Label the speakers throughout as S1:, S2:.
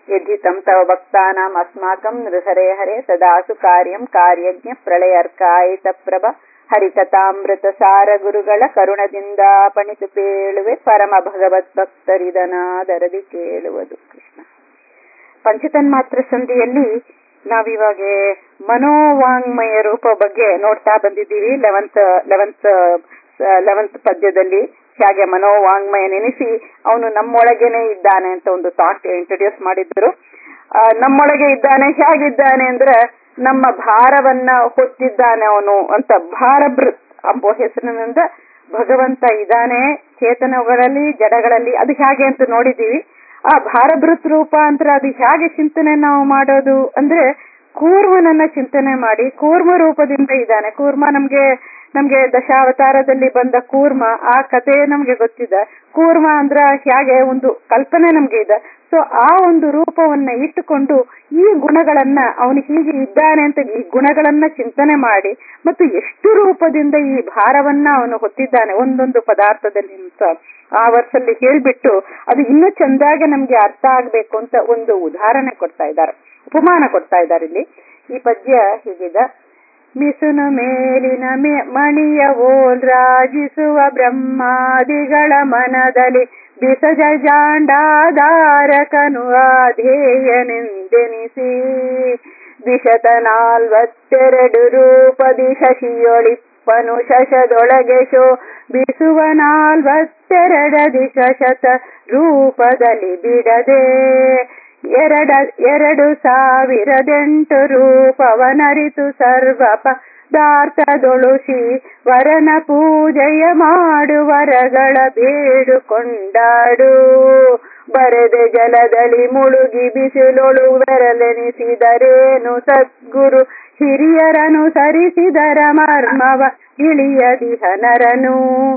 S1: ಯಜ್ಜಿತಂ ತವ ಭಕ್ತಾನಾಂ ಅಸ್ಮಾಕಂ ನೃಹರೆ ಹರೆ ಸದಾಸು ಕಾರ್ಯಂ ಕಾರ್ಯಜ್ಞ ಪ್ರಳಯರ್ಕಾಯಿತ ಪ್ರಭ ಹರಿಕಥಾಮೃತ ಸಾರ ಗುರುಗಳ ಕರುಣದಿಂದ ಪಣಿತು ಪೇಳುವೆ ಪರಮ ಭಗವತ್ ಭಕ್ತರಿದನಾದರದಿ ಕೇಳುವುದು ಕೃಷ್ಣ ಪಂಚತನ್ಮಾತ್ರ ಸಂಧಿಯಲ್ಲಿ ನಾವಿವಾಗ ಮನೋವಾಂಗ್ಮಯ ರೂಪ ಬಗ್ಗೆ ನೋಡ್ತಾ ಬಂದಿದ್ದೀವಿ ಲೆವೆಂತ್ ಲೆವೆಂತ್ ಲೆವೆಂತ್ ಪದ್ಯದಲ್ಲಿ ಹೇಗೆ ಮನೋವಾಂಗ್ಮಯ ನೆನೆಸಿ ಅವನು ನಮ್ಮೊಳಗೇನೆ ಇದ್ದಾನೆ ಅಂತ ಒಂದು ಥಾಟ್ ಇಂಟ್ರೊಡ್ಯೂಸ್ ಮಾಡಿದ್ರು ಆ, ನಮ್ಮೊಳಗೆ ಇದ್ದಾನೆ ಹೇಗಿದ್ದಾನೆ ಅಂದ್ರೆ ನಮ್ಮ ಭಾರವನ್ನ ಹೊತ್ತಿದ್ದಾನೆ ಅವನು ಅಂತ ಭಾರಭೃತ್ ಎಂಬ ಹೆಸರಿನಿಂದ ಭಗವಂತ ಇದ್ದಾನೆ ಚೇತನಗಳಲ್ಲಿ ಜಡಗಳಲ್ಲಿ ಅದು ಹೇಗೆ ಅಂತ ನೋಡಿದೀವಿ ಆ ಭಾರಭೃತ್ ರೂಪಾಂತರ ಅದು ಹೇಗೆ ಚಿಂತನೆ ನಾವು ಮಾಡೋದು ಅಂದ್ರೆ ಕೂರ್ಮನನ್ನ ಚಿಂತನೆ ಮಾಡಿ ಕೂರ್ಮ ರೂಪದಿಂದ ಇದ್ದಾನೆ ಕೂರ್ಮ ನಮ್ಗೆ ನಮ್ಗೆ ದಶಾವತಾರದಲ್ಲಿ ಬಂದ ಕೂರ್ಮ ಆ ಕಥೆ ನಮ್ಗೆ ಗೊತ್ತಿದೆ ಕೂರ್ಮ ಅಂದ್ರ ಹೇಗೆ ಒಂದು ಕಲ್ಪನೆ ನಮ್ಗೆ ಇದೆ ಸೊ ಆ ಒಂದು ರೂಪವನ್ನ ಇಟ್ಟುಕೊಂಡು ಈ ಗುಣಗಳನ್ನ ಅವನು ಹೀಗೆ ಇದ್ದಾನೆ ಅಂತ ಈ ಗುಣಗಳನ್ನ ಚಿಂತನೆ ಮಾಡಿ ಮತ್ತು ಎಷ್ಟು ರೂಪದಿಂದ ಈ ಭಾರವನ್ನ ಅವನು ಹೊತ್ತಿದ್ದಾನೆ ಒಂದೊಂದು ಪದಾರ್ಥದಲ್ಲಿ ಅಂತ ಆ ವರ್ಷಲ್ಲಿ ಹೇಳ್ಬಿಟ್ಟು ಅದು ಇನ್ನೂ ಚಂದಾಗಿ ನಮ್ಗೆ ಅರ್ಥ ಆಗ್ಬೇಕು ಅಂತ ಒಂದು ಉದಾಹರಣೆ ಕೊಡ್ತಾ ಇದ್ದಾರೆ ಉಪಮಾನ ಕೊಡ್ತಾ ಇದ್ದಾರೆ ಇಲ್ಲಿ ಈ ಪದ್ಯ ಹೀಗಿದೆ ಮಿಸುನು ಮೇಲಿನ ಮೆ- ಮಣಿಯ ಓಲ್ ರಾಜಿಸುವ ಬ್ರಹ್ಮಾದಿಗಳ ಮನದಲ್ಲಿ ಬಿಸಜ ಜಾಂಡಾಧಾರಕನು ಆಧೇಯನೆಂದೆನಿಸಿ ದಿಶತ ನಾಲ್ವತ್ತೆರಡು ರೂಪದಿ ಶಶಿಯೊಳಿಪ್ಪನು ಶಶದೊಳಗೆ ಶೋ ಬಿಸುವ ನಾಲ್ವತ್ತೆರಡದಿ ಶಶತ ರೂಪದಲ್ಲಿ ಬಿಡದೆ ಎರಡ ಎರಡು ಸಾವಿರದೆಂಟು ರೂಪವನರಿತು ಸರ್ವ ಪದಾರ್ಥದೊಳುಸಿ ವರನ ಪೂಜೆಯ ಮಾಡುವರಗಳ ಬೇಡುಕೊಂಡಾಡು ಬರೆದೆ ಜಲದಲ್ಲಿ ಮುಳುಗಿ ಬಿಸಿಲೊಳು ಬೆರಲೆನಿಸಿದರೇನು ಸದ್ಗುರು ಹಿರಿಯರನು ಸರಿಸಿದರ ಮರ್ಮವ ಇಳಿಯದಿಹನರನು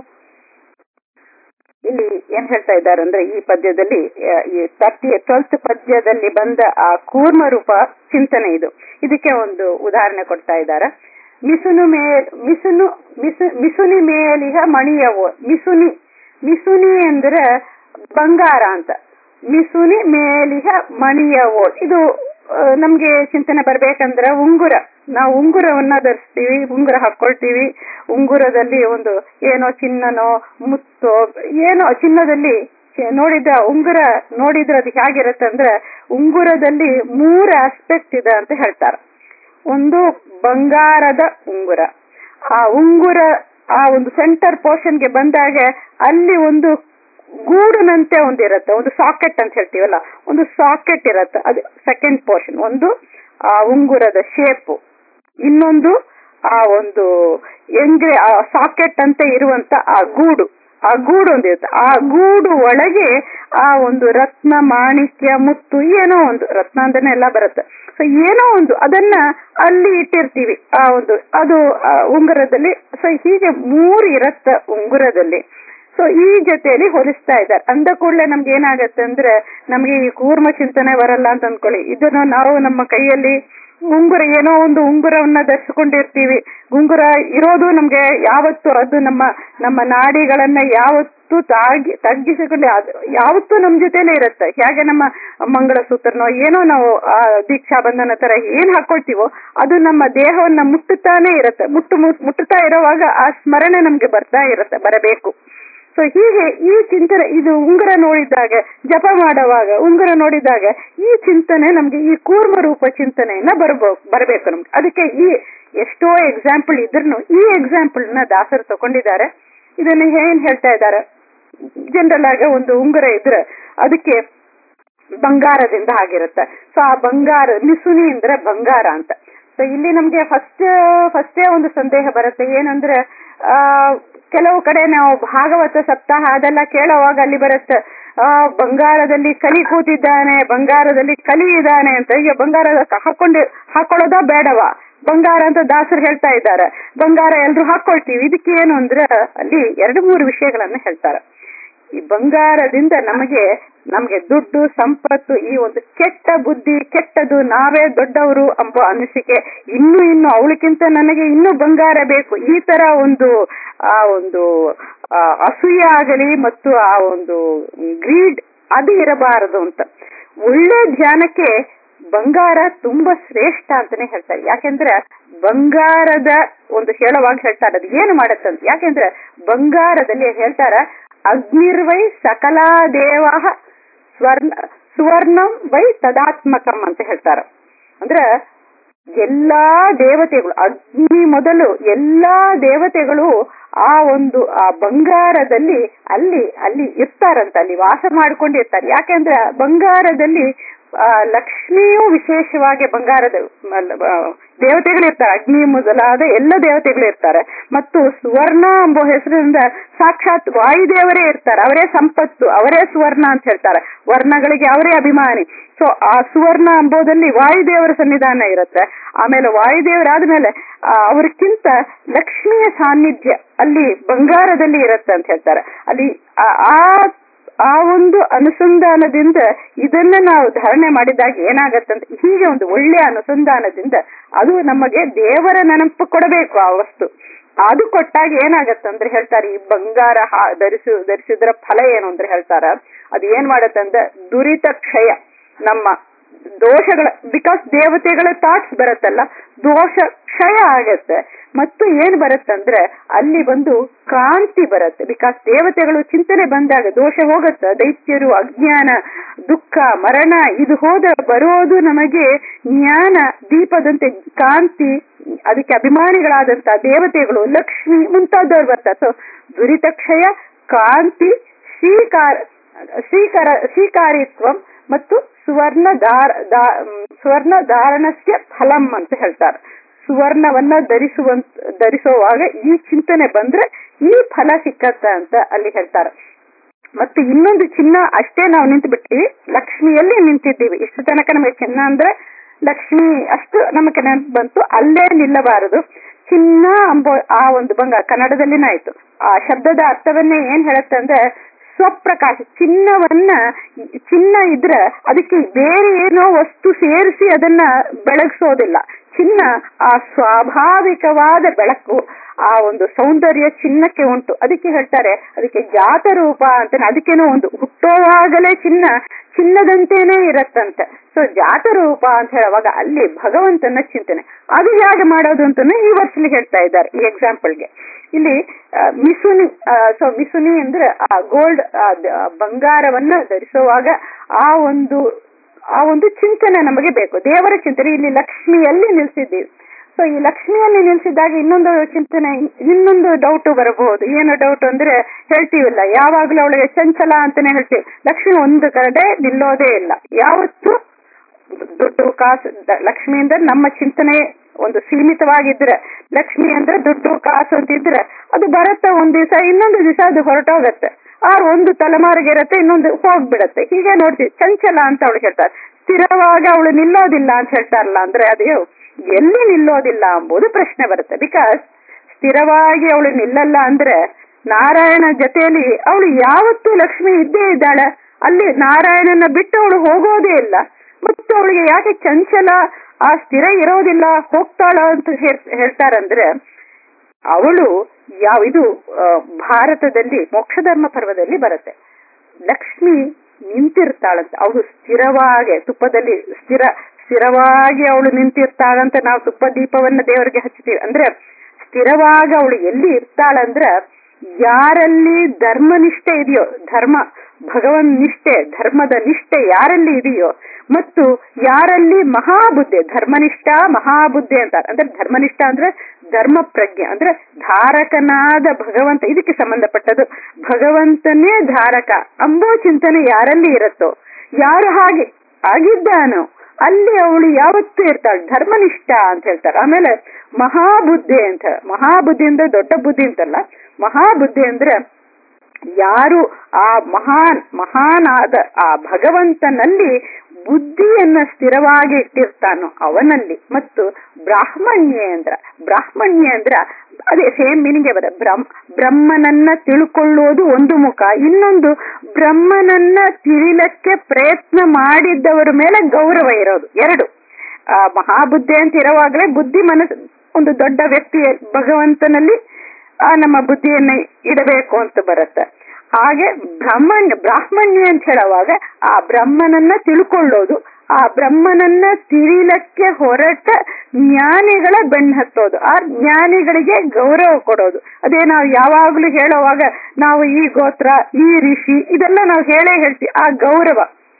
S1: ಇಲ್ಲಿ ಏನ್ ಹೇಳ್ತಾ ಇದ್ದಾರೆ ಅಂದ್ರೆ ಈ ಪದ್ಯದಲ್ಲಿ ಆ, ಈ ತರ್ಟಿ ಟ್ವೆಲ್ತ್ ಪದ್ಯದಲ್ಲಿ ಬಂದ ಆ ಕೂರ್ಮ ರೂಪ ಚಿಂತನೆ ಇದು ಇದಕ್ಕೆ ಒಂದು ಉದಾಹರಣೆ ಕೊಡ್ತಾ ಇದ್ದಾರೆ ಮಿಸುನು ಮೇಲ್ ಮಿಸುನು ಮಿಸು ಮಿಸುನಿ ಮೇಲಿಹ ಮಣಿಯವು ಮಿಸುನಿ ಮಿಸುನಿ ಅಂದ್ರೆ ಬಂಗಾರ ಅಂತ ಮಿಸುನಿ ಮೇಲಿಹ ಮಣಿಯವು ಇದು ಆ, ನಮ್ಗೆ ಚಿಂತನೆ ಬರ್ಬೇಕಂದ್ರೆ ಉಂಗುರ ನಾವು ಉಂಗುರವನ್ನ ಧರಿಸ್ತೀವಿ ಉಂಗುರ ಹಾಕೊಳ್ತೀವಿ ಉಂಗುರದಲ್ಲಿ ಒಂದು ಏನೋ ಚಿನ್ನನೋ ಮುತ್ತೋ ಏನೋ ಚಿನ್ನದಲ್ಲಿ ಚೆ- ನೋಡಿದ ಉಂಗುರ ನೋಡಿದ್ರೆ ಅದು ಹೇಗಿರುತ್ತೆ ಅಂದ್ರೆ ಉಂಗುರದಲ್ಲಿ ಮೂರು ಆಸ್ಪೆಕ್ಟ್ ಇದೆ ಅಂತ ಹೇಳ್ತಾರೆ ಒಂದು ಬಂಗಾರದ ಉಂಗುರ ಆ ಉಂಗುರ ಆ ಒಂದು ಸೆಂಟರ್ ಪೋರ್ಷನ್ಗೆ ಬಂದಾಗ ಅಲ್ಲಿ ಒಂದು ಗೂಡುನಂತೆ ಒಂದು ಇರುತ್ತೆ ಒಂದು ಸಾಕೆಟ್ ಅಂತ ಹೇಳ್ತೀವಲ್ಲ ಒಂದು ಸಾಕೆಟ್ ಇರುತ್ತೆ ಅದು ಸೆಕೆಂಡ್ ಪೋರ್ಷನ್ ಒಂದು ಆ ಉಂಗುರದ ಶೇಪು ಇನ್ನೊಂದು ಆ ಒಂದು ಎಂಗ್ರೆ ಆ ಸಾಕೆಟ್ ಅಂತ ಇರುವಂತ ಆ ಗೂಡು ಆ ಗೂಡು ಒಂದು ಇರುತ್ತೆ ಆ ಗೂಡು ಒಳಗೆ ಆ ಒಂದು ರತ್ನ ಮಾಣಿಕ್ಯ ಮುತ್ತು ಏನೋ ಒಂದು ರತ್ನ ಅಂತಾನೆ ಎಲ್ಲ ಬರುತ್ತೆ ಸೊ ಏನೋ ಒಂದು ಅದನ್ನ ಅಲ್ಲಿ ಇಟ್ಟಿರ್ತೀವಿ ಆ ಒಂದು ಅದು ಆ ಉಂಗುರದಲ್ಲಿ ಸೊ ಹೀಗೆ ಮೂರು ಇರತ್ತ ಉಂಗುರದಲ್ಲಿ ಸೊ ಈ ಜೊತೆಯಲ್ಲಿ ಹೋಲಿಸ್ತಾ ಇದ್ದಾರೆ ಅಂದ ಕೂಡಲೇ ನಮ್ಗೆ ಏನಾಗತ್ತೆ ಅಂದ್ರೆ ನಮ್ಗೆ ಈ ಕೂರ್ಮ ಚಿಂತನೆ ಬರಲ್ಲ ಅಂತ ಅನ್ಕೊಳ್ಳಿ ಇದನ್ನು ನಾವು ನಮ್ಮ ಕೈಯಲ್ಲಿ ಉಂಗುರ ಏನೋ ಒಂದು ಉಂಗುರವನ್ನ ಧರಿಸಿಕೊಂಡಿರ್ತೀವಿ ಉಂಗುರ ಇರೋದು ನಮ್ಗೆ ಯಾವತ್ತು ಅದು ನಮ್ಮ ನಮ್ಮ ನಾಡಿಗಳನ್ನ ಯಾವತ್ತು ತಾಗಿ ತಗ್ಗಿಸಿಕೊಂಡು ಅದು ಯಾವತ್ತೂ ನಮ್ ಜೊತೆಲೇ ಇರುತ್ತೆ ಹೇಗೆ ನಮ್ಮ ಮಂಗಳಸೂತ್ರನೋ ಏನೋ ನಾವು ಆ ದೀಕ್ಷಾ ಬಂಧನ ತರ ಏನ್ ಹಾಕೊಳ್ತೀವೋ ಅದು ನಮ್ಮ ದೇಹವನ್ನ ಮುಟ್ಟುತ್ತಾನೆ ಇರುತ್ತೆ ಮುಟ್ಟು ಮುಟ್ಟುತ್ತಾ ಇರೋವಾಗ ಆ ಸ್ಮರಣೆ ನಮ್ಗೆ ಬರ್ತಾ ಇರುತ್ತೆ ಬರಬೇಕು ಸೊ ಹೀಗೆ ಈ ಚಿಂತನೆ ಇದು ಉಂಗುರ ನೋಡಿದಾಗ ಜಪ ಮಾಡುವಾಗ ಉಂಗುರ ನೋಡಿದಾಗ ಈ ಚಿಂತನೆ ನಮ್ಗೆ ಈ ಕೂರ್ಮ ರೂಪ ಚಿಂತನೆಯನ್ನ ಬರ್ಬೋ ಬರಬೇಕು ನಮ್ಗೆ ಅದಕ್ಕೆ ಈ ಎಷ್ಟೋ ಎಕ್ಸಾಂಪಲ್ ಇದ್ರೂ ಈ ಎಕ್ಸಾಂಪಲ್ ನ ದಾಸರು ತಗೊಂಡಿದ್ದಾರೆ ಇದನ್ನ ಏನ್ ಹೇಳ್ತಾ ಇದ್ದಾರೆ ಜನರಲ್ ಆಗಿ ಒಂದು ಉಂಗುರ ಇದ್ರೆ ಅದಕ್ಕೆ ಬಂಗಾರದಿಂದ ಆಗಿರುತ್ತೆ ಸೊ ಆ ಬಂಗಾರ ಮಿಸುನಿ ಅಂದ್ರೆ ಬಂಗಾರ ಅಂತ ಸೊ ಇಲ್ಲಿ ನಮ್ಗೆ ಫಸ್ಟ್ ಫಸ್ಟೇ ಒಂದು ಸಂದೇಹ ಬರುತ್ತೆ ಏನಂದ್ರೆ ಆ ಕೆಲವು ಕಡೆ ನಾವು ಭಾಗವತ ಸಪ್ತಾಹ ಅದೆಲ್ಲ ಕೇಳುವಾಗ ಅಲ್ಲಿ ಬರುತ್ತೆ ಆ ಬಂಗಾರದಲ್ಲಿ ಕಲಿ ಕೂತಿದ್ದಾನೆ ಬಂಗಾರದಲ್ಲಿ ಕಲಿ ಇದ್ದಾನೆ ಅಂತ ಈಗ ಬಂಗಾರ ಹಾಕೊಂಡಿ ಹಾಕೊಳ್ಳೋದಾ ಬೇಡವಾ ಬಂಗಾರ ಅಂತ ದಾಸರು ಹೇಳ್ತಾ ಇದ್ದಾರೆ ಬಂಗಾರ ಎಲ್ರು ಹಾಕೊಳ್ತೀವಿ ಇದಕ್ಕೆ ಏನು ಅಂದ್ರೆ ಅಲ್ಲಿ ಎರಡು ಮೂರು ವಿಷಯಗಳನ್ನ ಹೇಳ್ತಾರೆ ಈ ಬಂಗಾರದಿಂದ ನಮಗೆ ನಮ್ಗೆ ದುಡ್ಡು ಸಂಪತ್ತು ಈ ಒಂದು ಕೆಟ್ಟ ಬುದ್ಧಿ ಕೆಟ್ಟದು ನಾವೇ ದೊಡ್ಡವರು ಎಂಬ ಅನಿಸಿಕೆ ಇನ್ನು ಇನ್ನು ಅವಳಕ್ಕಿಂತ ನನಗೆ ಇನ್ನೂ ಬಂಗಾರ ಬೇಕು ಈ ತರ ಒಂದು ಆ ಒಂದು ಆ, ಅಸೂಯೆ ಆಗಲಿ ಮತ್ತು ಆ ಒಂದು ಗ್ರೀಡ್ ಅದು ಇರಬಾರದು ಅಂತ ಒಳ್ಳೆ ಧ್ಯಾನಕ್ಕೆ ಬಂಗಾರ ತುಂಬಾ ಶ್ರೇಷ್ಠ ಅಂತಾನೆ ಹೇಳ್ತಾರೆ ಯಾಕೆಂದ್ರೆ ಬಂಗಾರದ ಒಂದು ಹೇಳುವಾಗ ಹೇಳ್ತಾರೆ ಅದು ಏನು ಮಾಡತ್ತಂತ ಯಾಕೆಂದ್ರೆ ಬಂಗಾರದಲ್ಲಿ ಹೇಳ್ತಾರ ಅಗ್ನಿರ್ವೈ ಸಕಲಾ ದೇವ ಸ್ವರ್ಣ ಸುವರ್ಣಂ ವೈ ತದಾತ್ಮಕಂ ಅಂತ ಹೇಳ್ತಾರ ಅಂದ್ರ ಎಲ್ಲಾ ದೇವತೆಗಳು ಅಗ್ನಿ ಮೊದಲು ಎಲ್ಲಾ ದೇವತೆಗಳು ಆ ಒಂದು ಆ ಬಂಗಾರದಲ್ಲಿ ಅಲ್ಲಿ ಅಲ್ಲಿ ಇರ್ತಾರಂತ ಅಲ್ಲಿ ವಾಸ ಮಾಡ್ಕೊಂಡಿರ್ತಾರೆ ಯಾಕೆಂದ್ರೆ ಬಂಗಾರದಲ್ಲಿ ಆ ಲಕ್ಷ್ಮಿಯೂ ವಿಶೇಷವಾಗಿ ಬಂಗಾರದ ದೇವತೆಗಳು ಇರ್ತಾರೆ ಅಗ್ನಿ ಮೊದಲಾದ ಎಲ್ಲ ದೇವತೆಗಳು ಇರ್ತಾರೆ ಮತ್ತು ಸುವರ್ಣ ಎಂಬ ಹೆಸರಿನಿಂದ ಸಾಕ್ಷಾತ್ ವಾಯುದೇವರೇ ಇರ್ತಾರೆ ಅವರೇ ಸಂಪತ್ತು ಅವರೇ ಸುವರ್ಣ ಅಂತ ಹೇಳ್ತಾರೆ ವರ್ಣಗಳಿಗೆ ಅವರೇ ಅಭಿಮಾನಿ ಸೊ ಆ ಸುವರ್ಣ ಎಂಬುದಲ್ಲಿ ವಾಯುದೇವರ ಸನ್ನಿಧಾನ ಇರುತ್ತೆ ಆಮೇಲೆ ವಾಯುದೇವರಾದ್ಮೇಲೆ ಅವ್ರಕ್ಕಿಂತ ಲಕ್ಷ್ಮಿಯ ಸಾನ್ನಿಧ್ಯ ಅಲ್ಲಿ ಬಂಗಾರದಲ್ಲಿ ಇರುತ್ತೆ ಅಂತ ಹೇಳ್ತಾರೆ ಅಲ್ಲಿ ಆ ಆ ಒಂದು ಅನುಸಂಧಾನದಿಂದ ಇದನ್ನ ನಾವು ಧಾರಣೆ ಮಾಡಿದಾಗ ಏನಾಗತ್ತಂತ ಹೀಗೆ ಒಂದು ಒಳ್ಳೆಯ ಅನುಸಂಧಾನದಿಂದ ಅದು ನಮಗೆ ದೇವರ ನೆನಪು ಕೊಡಬೇಕು ಆ ವಸ್ತು ಅದು ಕೊಟ್ಟಾಗ ಏನಾಗತ್ತಂದ್ರೆ ಹೇಳ್ತಾರೆ ಈ ಬಂಗಾರ ಧರಿಸು ಧರಿಸಿದ್ರ ಫಲ ಏನು ಅಂದ್ರೆ ಹೇಳ್ತಾರ ಅದು ಏನ್ ಮಾಡತ್ತಂದ್ರೆ ದುರಿತ ಕ್ಷಯ ನಮ್ಮ ದೋಷಗಳ ಬಿಕಾಸ್ ದೇವತೆಗಳ ಥಾಟ್ಸ್ ಬರುತ್ತಲ್ಲ ದೋಷ ಕ್ಷಯ ಆಗತ್ತೆ ಮತ್ತು ಏನ್ ಬರುತ್ತಂದ್ರೆ ಅಲ್ಲಿ ಬಂದು ಕಾಂತಿ ಬರುತ್ತೆ ಬಿಕಾಸ್ ದೇವತೆಗಳು ಚಿಂತನೆ ಬಂದಾಗ ದೋಷ ಹೋಗತ್ತ ದೈತ್ಯರು ಅಜ್ಞಾನ ದುಃಖ ಮರಣ ಇದು ಹೋದ ಬರೋದು ನಮಗೆ ಜ್ಞಾನ ದೀಪದಂತೆ ಕಾಂತಿ ಅದಕ್ಕೆ ಅಭಿಮಾನಿಗಳಾದಂತ ದೇವತೆಗಳು ಲಕ್ಷ್ಮಿ ಮುಂತಾದವ್ರು ಬರ್ತಾರೆ ಸೊ ದುರಿತ ಕ್ಷಯ ಕಾಂತಿ ಶ್ರೀಕಾರ ಶ್ರೀಕಾರ ಶ್ರೀಕಾರಿತ್ವಂ ಮತ್ತು ಸುವರ್ಣ ದಾರ ಸುವರ್ಣ ಧಾರಣಸ್ಯ ಫಲಂ ಅಂತ ಹೇಳ್ತಾರೆ ಸುವರ್ಣವನ್ನ ಧರಿಸುವಂತ ಧರಿಸುವಾಗ ಈ ಚಿಂತನೆ ಬಂದ್ರೆ ಈ ಫಲ ಸಿಕ್ಕತ್ತ ಅಂತ ಅಲ್ಲಿ ಹೇಳ್ತಾರೆ ಮತ್ತೆ ಇನ್ನೊಂದು ಚಿನ್ನ ಅಷ್ಟೇ ನಾವು ನಿಂತು ಬಿಟ್ಟಿವಿ ಲಕ್ಷ್ಮಿಯಲ್ಲಿ ನಿಂತಿದ್ದೀವಿ ಇಷ್ಟು ತನಕ ನಮಗೆ ಚಿನ್ನ ಅಂದ್ರೆ ಲಕ್ಷ್ಮಿ ಅಷ್ಟು ನಮಗೆ ನೆನಪು ಬಂತು ಅಲ್ಲೇ ನಿಲ್ಲಬಾರದು ಚಿನ್ನ ಅಂಬೋ ಆ ಒಂದು ಬಂಗ ಕನ್ನಡದಲ್ಲಿನ ಆಯ್ತು ಆ ಶಬ್ದದ ಅರ್ಥವನ್ನೇ ಏನ್ ಹೇಳುತ್ತೆ ಅಂದ್ರೆ ಸ್ವಪ್ರಕಾಶ ಚಿನ್ನವನ್ನ ಚಿನ್ನ ಇದ್ರೆ ಅದಕ್ಕೆ ಬೇರೆ ಏನೋ ವಸ್ತು ಸೇರಿಸಿ ಅದನ್ನ ಬೆಳಗಿಸೋದಿಲ್ಲ ಚಿನ್ನ ಆ ಸ್ವಾಭಾವಿಕವಾದ ಬೆಳಕು ಆ ಒಂದು ಸೌಂದರ್ಯ ಚಿನ್ನಕ್ಕೆ ಉಂಟು ಅದಕ್ಕೆ ಹೇಳ್ತಾರೆ ಅದಕ್ಕೆ ಜಾತ ರೂಪ ಅಂತ ಅದಕ್ಕೇನೋ ಒಂದು ಹುಟ್ಟುವಾಗಲೇ ಚಿನ್ನ ಚಿನ್ನದಂತೇನೆ ಇರತ್ತಂತೆ ಸೊ ಜಾತ ರೂಪ ಅಂತ ಹೇಳುವಾಗ ಅಲ್ಲಿ ಭಗವಂತನ ಚಿಂತನೆ ಅದು ಹೇಗೆ ಮಾಡೋದು ಅಂತಾನೆ ಈ ವರ್ಷಲಿ ಹೇಳ್ತಾ ಇದ್ದಾರೆ ಈ ಎಕ್ಸಾಂಪಲ್ಗೆ ಇಲ್ಲಿ ಮಿಸುನಿ ಸೊ ಮಿಸುನಿ ಅಂದ್ರೆ ಆ ಗೋಲ್ಡ್ ಬಂಗಾರವನ್ನ ಧರಿಸುವಾಗ ಆ ಒಂದು ಆ ಒಂದು ಚಿಂತನೆ ನಮಗೆ ಬೇಕು ದೇವರ ಚಿಂತನೆ ಇಲ್ಲಿ ಲಕ್ಷ್ಮಿಯಲ್ಲಿ ನಿಲ್ಸಿದ್ದೀವಿ ಸೊ ಈ ಲಕ್ಷ್ಮಿಯಲ್ಲಿ ನಿಲ್ಸಿದಾಗ ಇನ್ನೊಂದು ಚಿಂತನೆ ಇನ್ನೊಂದು ಡೌಟ್ ಬರಬಹುದು ಏನು ಡೌಟ್ ಅಂದ್ರೆ ಹೇಳ್ತೀವಿಲ್ಲ ಯಾವಾಗ್ಲೂ ಅವಳಿಗೆ ಚಂಚಲ ಅಂತಾನೆ ಹೇಳ್ತೀವಿ ಲಕ್ಷ್ಮಿ ಒಂದು ಕಡೆ ನಿಲ್ಲೋದೇ ಇಲ್ಲ ಯಾವತ್ತು ದುಡ್ಡು ಕಾಸು ಲಕ್ಷ್ಮಿ ಅಂದ್ರೆ ನಮ್ಮ ಚಿಂತನೆ ಒಂದು ಸೀಮಿತವಾಗಿದ್ರೆ ಲಕ್ಷ್ಮಿ ಅಂದ್ರೆ ದುಡ್ಡು ಕಾಸು ಅಂತಿದ್ರೆ ಅದು ಬರುತ್ತೆ ಒಂದ್ ದಿವಸ ಇನ್ನೊಂದು ದಿವಸ ಅದು ಹೊರಟೋಗತ್ತೆ ಆ ಒಂದು ತಲೆಮಾರಿಗೆ ಇರತ್ತೆ ಇನ್ನೊಂದು ಹೋಗ್ಬಿಡತ್ತೆ ಹೀಗೆ ನೋಡ್ತೀವಿ ಚಂಚಲ ಅಂತ ಅವಳು ಹೇಳ್ತಾರೆ ಸ್ಥಿರವಾಗಿ ಅವಳು ನಿಲ್ಲೋದಿಲ್ಲ ಅಂತ ಹೇಳ್ತಾರಲ್ಲ ಅಂದ್ರೆ ಅದು ಎಲ್ಲಿ ನಿಲ್ಲೋದಿಲ್ಲ ಎಂಬುದು ಪ್ರಶ್ನೆ ಬರುತ್ತೆ ಬಿಕಾಸ್ ಸ್ಥಿರವಾಗಿ ಅವಳು ನಿಲ್ಲಲ್ಲ ಅಂದ್ರೆ ನಾರಾಯಣ ಜೊತೆಯಲ್ಲಿ ಅವಳು ಯಾವತ್ತೂ ಲಕ್ಷ್ಮಿ ಇದ್ದೇ ಇದ್ದಾಳೆ ಅಲ್ಲಿ ನಾರಾಯಣನ ಬಿಟ್ಟು ಅವಳು ಹೋಗೋದೇ ಇಲ್ಲ ಮತ್ತು ಅವಳಿಗೆ ಯಾಕೆ ಚಂಚಲ ಆ ಸ್ಥಿರ ಇರೋದಿಲ್ಲ ಹೋಗ್ತಾಳ ಅಂತ ಹೇಳ್ತಾರಂದ್ರೆ ಅವಳು ಯಾವ ಇದು ಭಾರತದಲ್ಲಿ ಮೋಕ್ಷಧರ್ಮ ಪರ್ವದಲ್ಲಿ ಬರುತ್ತೆ ಲಕ್ಷ್ಮಿ ನಿಂತಿರ್ತಾಳಂತ ಅವಳು ಸ್ಥಿರವಾಗಿ ತುಪ್ಪದಲ್ಲಿ ಸ್ಥಿರ ಸ್ಥಿರವಾಗಿ ಅವಳು ನಿಂತಿರ್ತಾಳಂತ ನಾವು ತುಪ್ಪ ದೀಪವನ್ನ ದೇವರಿಗೆ ಹಚ್ತೀವಿ ಅಂದ್ರೆ ಸ್ಥಿರವಾಗಿ ಅವಳು ಎಲ್ಲಿ ಇರ್ತಾಳಂದ್ರ ಯಾರಲ್ಲಿ ಧರ್ಮನಿಷ್ಠೆ ಇದೆಯೋ ಧರ್ಮ ಭಗವನ್ ನಿಷ್ಠೆ ಧರ್ಮದ ನಿಷ್ಠೆ ಯಾರಲ್ಲಿ ಇದೆಯೋ ಮತ್ತು ಯಾರಲ್ಲಿ ಮಹಾಬುದ್ಧಿ ಧರ್ಮನಿಷ್ಠ ಮಹಾಬುದ್ಧಿ ಅಂತಾರೆ ಅಂದ್ರೆ ಧರ್ಮನಿಷ್ಠ ಅಂದ್ರೆ ಧರ್ಮ ಪ್ರಜ್ಞೆ ಅಂದ್ರೆ ಧಾರಕನಾದ ಭಗವಂತ ಇದಕ್ಕೆ ಸಂಬಂಧಪಟ್ಟದು ಭಗವಂತನೇ ಧಾರಕ ಅಂಬೋ ಚಿಂತನೆ ಯಾರಲ್ಲಿ ಇರುತ್ತೋ ಯಾರು ಹಾಗೆ ಆಗಿದ್ದಾನೋ ಅಲ್ಲಿ ಅವಳು ಯಾವತ್ತೂ ಇರ್ತಾಳೆ ಧರ್ಮನಿಷ್ಠ ಅಂತ ಹೇಳ್ತಾರೆ ಆಮೇಲೆ ಮಹಾಬುದ್ಧಿ ಅಂತ ಮಹಾಬುದ್ಧಿ ಅಂದ್ರೆ ದೊಡ್ಡ ಬುದ್ಧಿ ಅಂತಲ್ಲ ಮಹಾಬುದ್ಧಿ ಅಂದ್ರೆ ಯಾರು ಆ ಮಹಾನ್ ಮಹಾನಾದ ಆ ಭಗವಂತನಲ್ಲಿ ಬುದ್ಧಿಯನ್ನ ಸ್ಥಿರವಾಗಿ ಇಟ್ಟಿರ್ತಾನೋ ಅವನಲ್ಲಿ ಮತ್ತು ಬ್ರಾಹ್ಮಣ್ಯ ಅಂದ್ರ ಬ್ರಾಹ್ಮಣ್ಯ ಅಂದ್ರ ಅದೇ ಸೇಮ್ ಮೀನಿಂಗ್ ಬರ ಬ್ರಹ್ಮ ಬ್ರಹ್ಮನನ್ನ ತಿಳ್ಕೊಳ್ಳೋದು ಒಂದು ಮುಖ ಇನ್ನೊಂದು ಬ್ರಹ್ಮನನ್ನ ತಿಳಿಲಕ್ಕೆ ಪ್ರಯತ್ನ ಮಾಡಿದ್ದವರ ಮೇಲೆ ಗೌರವ ಇರೋದು ಎರಡು ಆ ಮಹಾಬುದ್ಧಿ ಅಂತ ಇರುವಾಗಲೇ ಬುದ್ಧಿ ಮನಸ್ಸು ಒಂದು ದೊಡ್ಡ ವ್ಯಕ್ತಿ ಭಗವಂತನಲ್ಲಿ ಆ ನಮ್ಮ ಬುದ್ಧಿಯನ್ನ ಇಡಬೇಕು ಅಂತ ಬರುತ್ತೆ ಹಾಗೆ ಬ್ರಹ್ಮಣ್ಯ ಬ್ರಾಹ್ಮಣ್ಯ ಅಂತ ಹೇಳುವಾಗ ಆ ಬ್ರಹ್ಮನನ್ನ ತಿಳ್ಕೊಳ್ಳೋದು ಆ ಬ್ರಹ್ಮನನ್ನ ತಿಳಿಲಕ್ಕೆ ಹೊರಟ ಜ್ಞಾನಿಗಳ ಬೆನ್ನತ್ತೋದು ಆ ಜ್ಞಾನಿಗಳಿಗೆ ಗೌರವ ಕೊಡೋದು ಅದೇ ನಾವು ಯಾವಾಗ್ಲೂ ಹೇಳುವಾಗ ನಾವು ಈ ಗೋತ್ರ ಈ ಋಷಿ ಇದೆಲ್ಲ ನಾವು ಹೇಳೇ ಹೇಳ್ತೀವಿ ಆ ಗೌರವ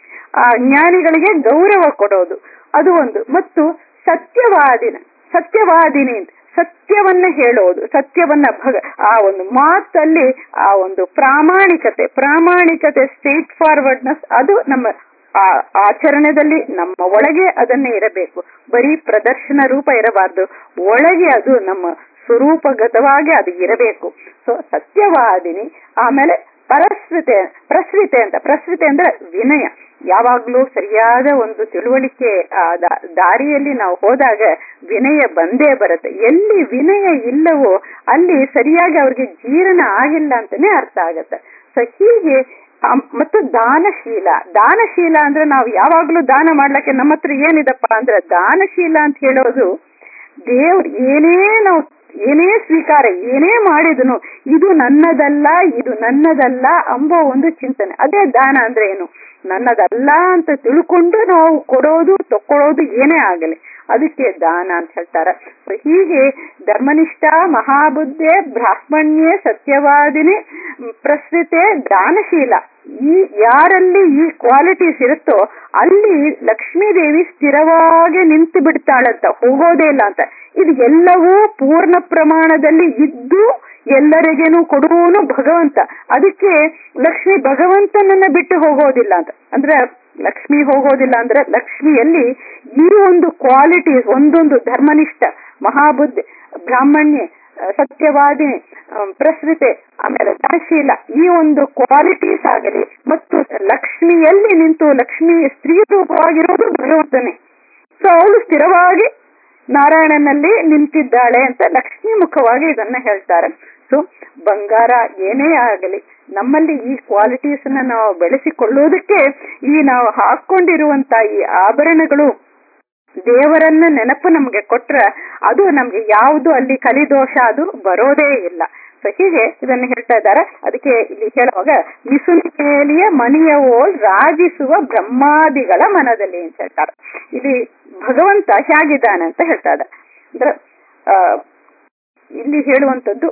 S1: ಆ ಜ್ಞಾನಿಗಳಿಗೆ ಗೌರವ ಕೊಡೋದು ಅದು ಒಂದು ಮತ್ತು ಸತ್ಯವಾದಿನ ಸತ್ಯವಾದಿನಿ ಅಂತ ಸತ್ಯವನ್ನ ಹೇಳೋದು ಸತ್ಯವನ್ನ ಭಗ ಆ ಒಂದು ಮಾತಲ್ಲಿ ಆ ಒಂದು ಪ್ರಾಮಾಣಿಕತೆ ಪ್ರಾಮಾಣಿಕತೆ ಸ್ಟ್ರೇಟ್ ಫಾರ್ವರ್ಡ್ನೆಸ್ ಅದು ನಮ್ಮ ಆ ಆಚರಣೆದಲ್ಲಿ ನಮ್ಮ ಒಳಗೆ ಅದನ್ನೇ ಇರಬೇಕು ಬರೀ ಪ್ರದರ್ಶನ ರೂಪ ಇರಬಾರ್ದು ಒಳಗೆ ಅದು ನಮ್ಮ ಸ್ವರೂಪಗತವಾಗಿ ಅದು ಇರಬೇಕು ಸೊ ಸತ್ಯವಾದಿನಿ ಆಮೇಲೆ ಪರಸ್ವಿತೆ ಪ್ರಸ್ವಿತೆ ಅಂತ ಪ್ರಸ್ವಿತೆ ಅಂದ್ರೆ ವಿನಯ ಯಾವಾಗ್ಲೂ ಸರಿಯಾದ ಒಂದು ತಿಳುವಳಿಕೆ ಆ ದಾರಿಯಲ್ಲಿ ನಾವು ಹೋದಾಗ ವಿನಯ ಬಂದೇ ಬರುತ್ತೆ ಎಲ್ಲಿ ವಿನಯ ಇಲ್ಲವೋ ಅಲ್ಲಿ ಸರಿಯಾಗಿ ಅವ್ರಿಗೆ ಜೀರ್ಣ ಆಗಿಲ್ಲ ಅಂತಾನೆ ಅರ್ಥ ಆಗತ್ತೆ ಸೊ ಹೀಗೆ ಮತ್ತು ದಾನಶೀಲ ದಾನಶೀಲ ಅಂದ್ರೆ ನಾವು ಯಾವಾಗ್ಲೂ ದಾನ ಮಾಡ್ಲಿಕ್ಕೆ ನಮ್ಮ ಹತ್ರ ಏನಿದಪ್ಪ ಅಂದ್ರೆ ದಾನಶೀಲ ಅಂತ ಹೇಳೋದು ದೇವ್ರು ಏನೇ ನಾವು ಏನೇ ಸ್ವೀಕಾರ ಏನೇ ಮಾಡಿದನು ಇದು ನನ್ನದಲ್ಲ ಇದು ನನ್ನದಲ್ಲ ಅಂಬೋ ಒಂದು ಚಿಂತನೆ ಅದೇ ದಾನ ಅಂದ್ರೆ ಏನು ನನ್ನದಲ್ಲ ಅಂತ ತಿಳ್ಕೊಂಡು ನಾವು ಕೊಡೋದು ತಕೊಳ್ಳೋದು ಏನೇ ಆಗಲಿ ಅದಕ್ಕೆ ದಾನ ಅಂತ ಹೇಳ್ತಾರೆ ಹೀಗೆ ಧರ್ಮನಿಷ್ಠ ಮಹಾಬುದ್ಧೆ ಬ್ರಾಹ್ಮಣ್ಯೆ ಸತ್ಯವಾದಿನಿ ಪ್ರಸ್ತುತೆ ದಾನಶೀಲ ಈ ಯಾರಲ್ಲಿ ಈ ಕ್ವಾಲಿಟೀಸ್ ಇರುತ್ತೋ ಅಲ್ಲಿ ಲಕ್ಷ್ಮೀದೇವಿ ಸ್ಥಿರವಾಗಿ ನಿಂತು ಬಿಡ್ತಾಳಂತ ಹೋಗೋದೇ ಇಲ್ಲ ಅಂತ ಇದು ಎಲ್ಲವೂ ಪೂರ್ಣ ಪ್ರಮಾಣದಲ್ಲಿ ಇದ್ದು ಎಲ್ಲರಿಗೇನು ಕೊಡುವನು ಭಗವಂತ ಅದಕ್ಕೆ ಲಕ್ಷ್ಮಿ ಭಗವಂತನನ್ನ ಬಿಟ್ಟು ಹೋಗೋದಿಲ್ಲ ಅಂತ ಅಂದ್ರೆ ಲಕ್ಷ್ಮಿ ಹೋಗೋದಿಲ್ಲ ಅಂದ್ರೆ ಲಕ್ಷ್ಮಿಯಲ್ಲಿ ಈ ಒಂದು ಕ್ವಾಲಿಟೀಸ್ ಒಂದೊಂದು ಧರ್ಮನಿಷ್ಠ ಮಹಾಬುದ್ಧಿ ಬ್ರಾಹ್ಮಣ್ಯ ಸತ್ಯವಾದಿ ಪ್ರಸೃತೆ ಆಮೇಲೆ ದಾನಶೀಲ ಈ ಒಂದು ಕ್ವಾಲಿಟೀಸ್ ಆಗಲಿ ಮತ್ತು ಲಕ್ಷ್ಮಿಯಲ್ಲಿ ನಿಂತು ಲಕ್ಷ್ಮಿ ಸ್ತ್ರೀ ರೂಪವಾಗಿರೋದು ಭಗವಂತನೇ ಸೊ ಅವಳು ಸ್ಥಿರವಾಗಿ ನಾರಾಯಣನಲ್ಲಿ ನಿಂತಿದ್ದಾಳೆ ಅಂತ ಲಕ್ಷ್ಮಿ ಮುಖವಾಗಿ ಇದನ್ನ ಹೇಳ್ತಾರೆ ಸೊ ಬಂಗಾರ ಏನೇ ಆಗಲಿ ನಮ್ಮಲ್ಲಿ ಈ ಕ್ವಾಲಿಟೀಸ್ ನ ನಾವು ಬೆಳೆಸಿಕೊಳ್ಳುವುದಕ್ಕೆ ಈ ನಾವು ಹಾಕೊಂಡಿರುವಂತ ಈ ಆಭರಣಗಳು ದೇವರನ್ನ ನೆನಪು ನಮ್ಗೆ ಕೊಟ್ರ ಅದು ನಮ್ಗೆ ಯಾವುದು ಅಲ್ಲಿ ಕಲಿದೋಷ ಅದು ಬರೋದೇ ಇಲ್ಲ ಸೊ ಹೀಗೆ ಇದನ್ನು ಹೇಳ್ತಾ ಇದ್ದಾರೆ ಅದಕ್ಕೆ ಇಲ್ಲಿ ಹೇಳುವಾಗ ಮಿಸುನಿಯ ಮಣಿಯವೋಳ್ ರಾಜಿಸುವ ಬ್ರಹ್ಮಾದಿಗಳ ಮನದಲ್ಲಿ ಅಂತ ಹೇಳ್ತಾರೆ ಇಲ್ಲಿ ಭಗವಂತ ಹೇಗಿದ್ದಾನೆ ಅಂತ ಹೇಳ್ತಾ ಇದ್ದಾರೆ ಅಂದ್ರೆ ಆ ಇಲ್ಲಿ ಹೇಳುವಂತದ್ದು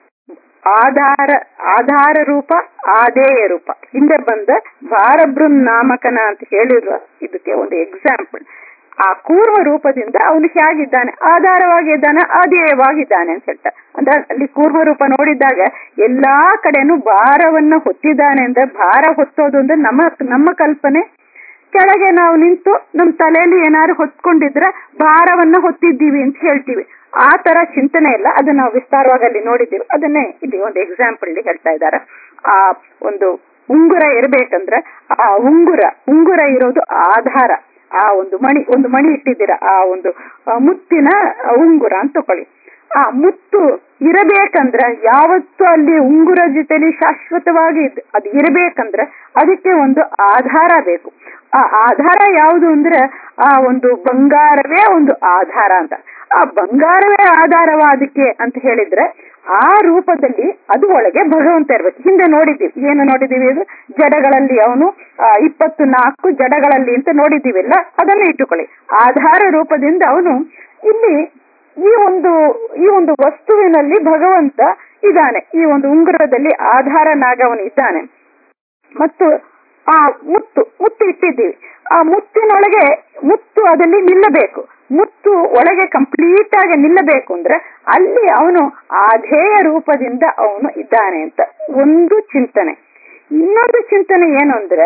S1: ಆಧಾರ ಆಧಾರ ರೂಪ ಆದೇಯ ರೂಪ ಹಿಂದೆ ಬಂದ ಭಾರಬೃನ್ನಾಮಕನ ಅಂತ ಹೇಳಿರುವ ಇದಕ್ಕೆ ಒಂದು ಎಕ್ಸಾಂಪಲ್ ಆ ಕೂರ್ವ ರೂಪದಿಂದ ಅವನು ಹೇಗಿದ್ದಾನೆ ಆಧಾರವಾಗಿದ್ದಾನೆ ಆದೇಯವಾಗಿದ್ದಾನೆ ಅಂತ ಹೇಳ್ತಾರೆ ಅಂದ್ರೆ ಅಲ್ಲಿ ಕೂರ್ವ ರೂಪ ನೋಡಿದಾಗ ಎಲ್ಲಾ ಕಡೆನೂ ಭಾರವನ್ನ ಹೊತ್ತಿದ್ದಾನೆ ಅಂದ್ರೆ ಭಾರ ಹೊತ್ತೋದು ಅಂದ್ರೆ ನಮ್ಮ ನಮ್ಮ ಕಲ್ಪನೆ ಕೆಳಗೆ ನಾವು ನಿಂತು ನಮ್ ತಲೆಯಲ್ಲಿ ಏನಾದ್ರು ಹೊತ್ಕೊಂಡಿದ್ರೆ ಭಾರವನ್ನ ಹೊತ್ತಿದ್ದೀವಿ ಅಂತ ಹೇಳ್ತೀವಿ ಆ ತರ ಚಿಂತನೆ ಇಲ್ಲ ಅದನ್ನ ನಾವು ವಿಸ್ತಾರವಾಗಿ ಅಲ್ಲಿ ನೋಡಿದ್ದೀವಿ ಅದನ್ನೇ ಇಲ್ಲಿ ಒಂದು ಎಕ್ಸಾಂಪಲ್ ಹೇಳ್ತಾ ಇದ್ದಾರೆ ಆ ಒಂದು ಉಂಗುರ ಇರ್ಬೇಕಂದ್ರೆ ಆ ಉಂಗುರ ಉಂಗುರ ಇರೋದು ಆಧಾರ ಆ ಒಂದು ಮಣಿ ಒಂದು ಮಣಿ ಇಟ್ಟಿದ್ದೀರ ಆ ಒಂದು ಮುತ್ತಿನ ಉಂಗುರ ಅಂತ ತಕೊಳ್ಳಿ ಆ ಮುತ್ತು ಇರಬೇಕಂದ್ರ ಯಾವತ್ತು ಅಲ್ಲಿ ಉಂಗುರ ಜೊತೆಲಿ ಶಾಶ್ವತವಾಗಿ ಅದು ಇರಬೇಕಂದ್ರೆ ಅದಕ್ಕೆ ಒಂದು ಆಧಾರ ಬೇಕು ಆ ಆಧಾರ ಯಾವುದು ಅಂದ್ರೆ ಆ ಒಂದು ಬಂಗಾರವೇ ಒಂದು ಆಧಾರ ಅಂತ ಆ ಬಂಗಾರವೇ ಆಧಾರವಾದಕ್ಕೆ ಅಂತ ಹೇಳಿದ್ರೆ ಆ ರೂಪದಲ್ಲಿ ಅದು ಒಳಗೆ ಭಗವಂತ ಇರ್ಬೇಕು ಹಿಂದೆ ನೋಡಿದ್ದೀವಿ ಏನು ನೋಡಿದೀವಿ ಇದು ಜಡಗಳಲ್ಲಿ ಅವನು ಇಪ್ಪತ್ತು ನಾಲ್ಕು ಜಡಗಳಲ್ಲಿ ಅಂತ ನೋಡಿದ್ದೀವಿಲ್ಲ ಅದನ್ನ ಇಟ್ಟುಕೊಳ್ಳಿ ಆಧಾರ ರೂಪದಿಂದ ಅವನು ಇಲ್ಲಿ ಈ ಒಂದು ಈ ಒಂದು ವಸ್ತುವಿನಲ್ಲಿ ಭಗವಂತ ಇದ್ದಾನೆ ಈ ಒಂದು ಉಂಗುರದಲ್ಲಿ ಆಧಾರನಾಗ ಅವನು ಇದ್ದಾನೆ ಮತ್ತು ಆ ಮುತ್ತು ಮುತ್ತು ಇಟ್ಟಿದ್ದೀವಿ ಆ ಮುತ್ತಿನೊಳಗೆ ಮುತ್ತು ಅದಲ್ಲಿ ನಿಲ್ಲಬೇಕು ಮುತ್ತು ಒಳಗೆ ಕಂಪ್ಲೀಟ್ ಆಗಿ ನಿಲ್ಲಬೇಕು ಅಂದ್ರೆ ಅಲ್ಲಿ ಅವನು ಆಧೇಯ ರೂಪದಿಂದ ಅವನು ಇದ್ದಾನೆ ಅಂತ ಒಂದು ಚಿಂತನೆ ಇನ್ನೊಂದು ಚಿಂತನೆ ಏನು ಅಂದ್ರೆ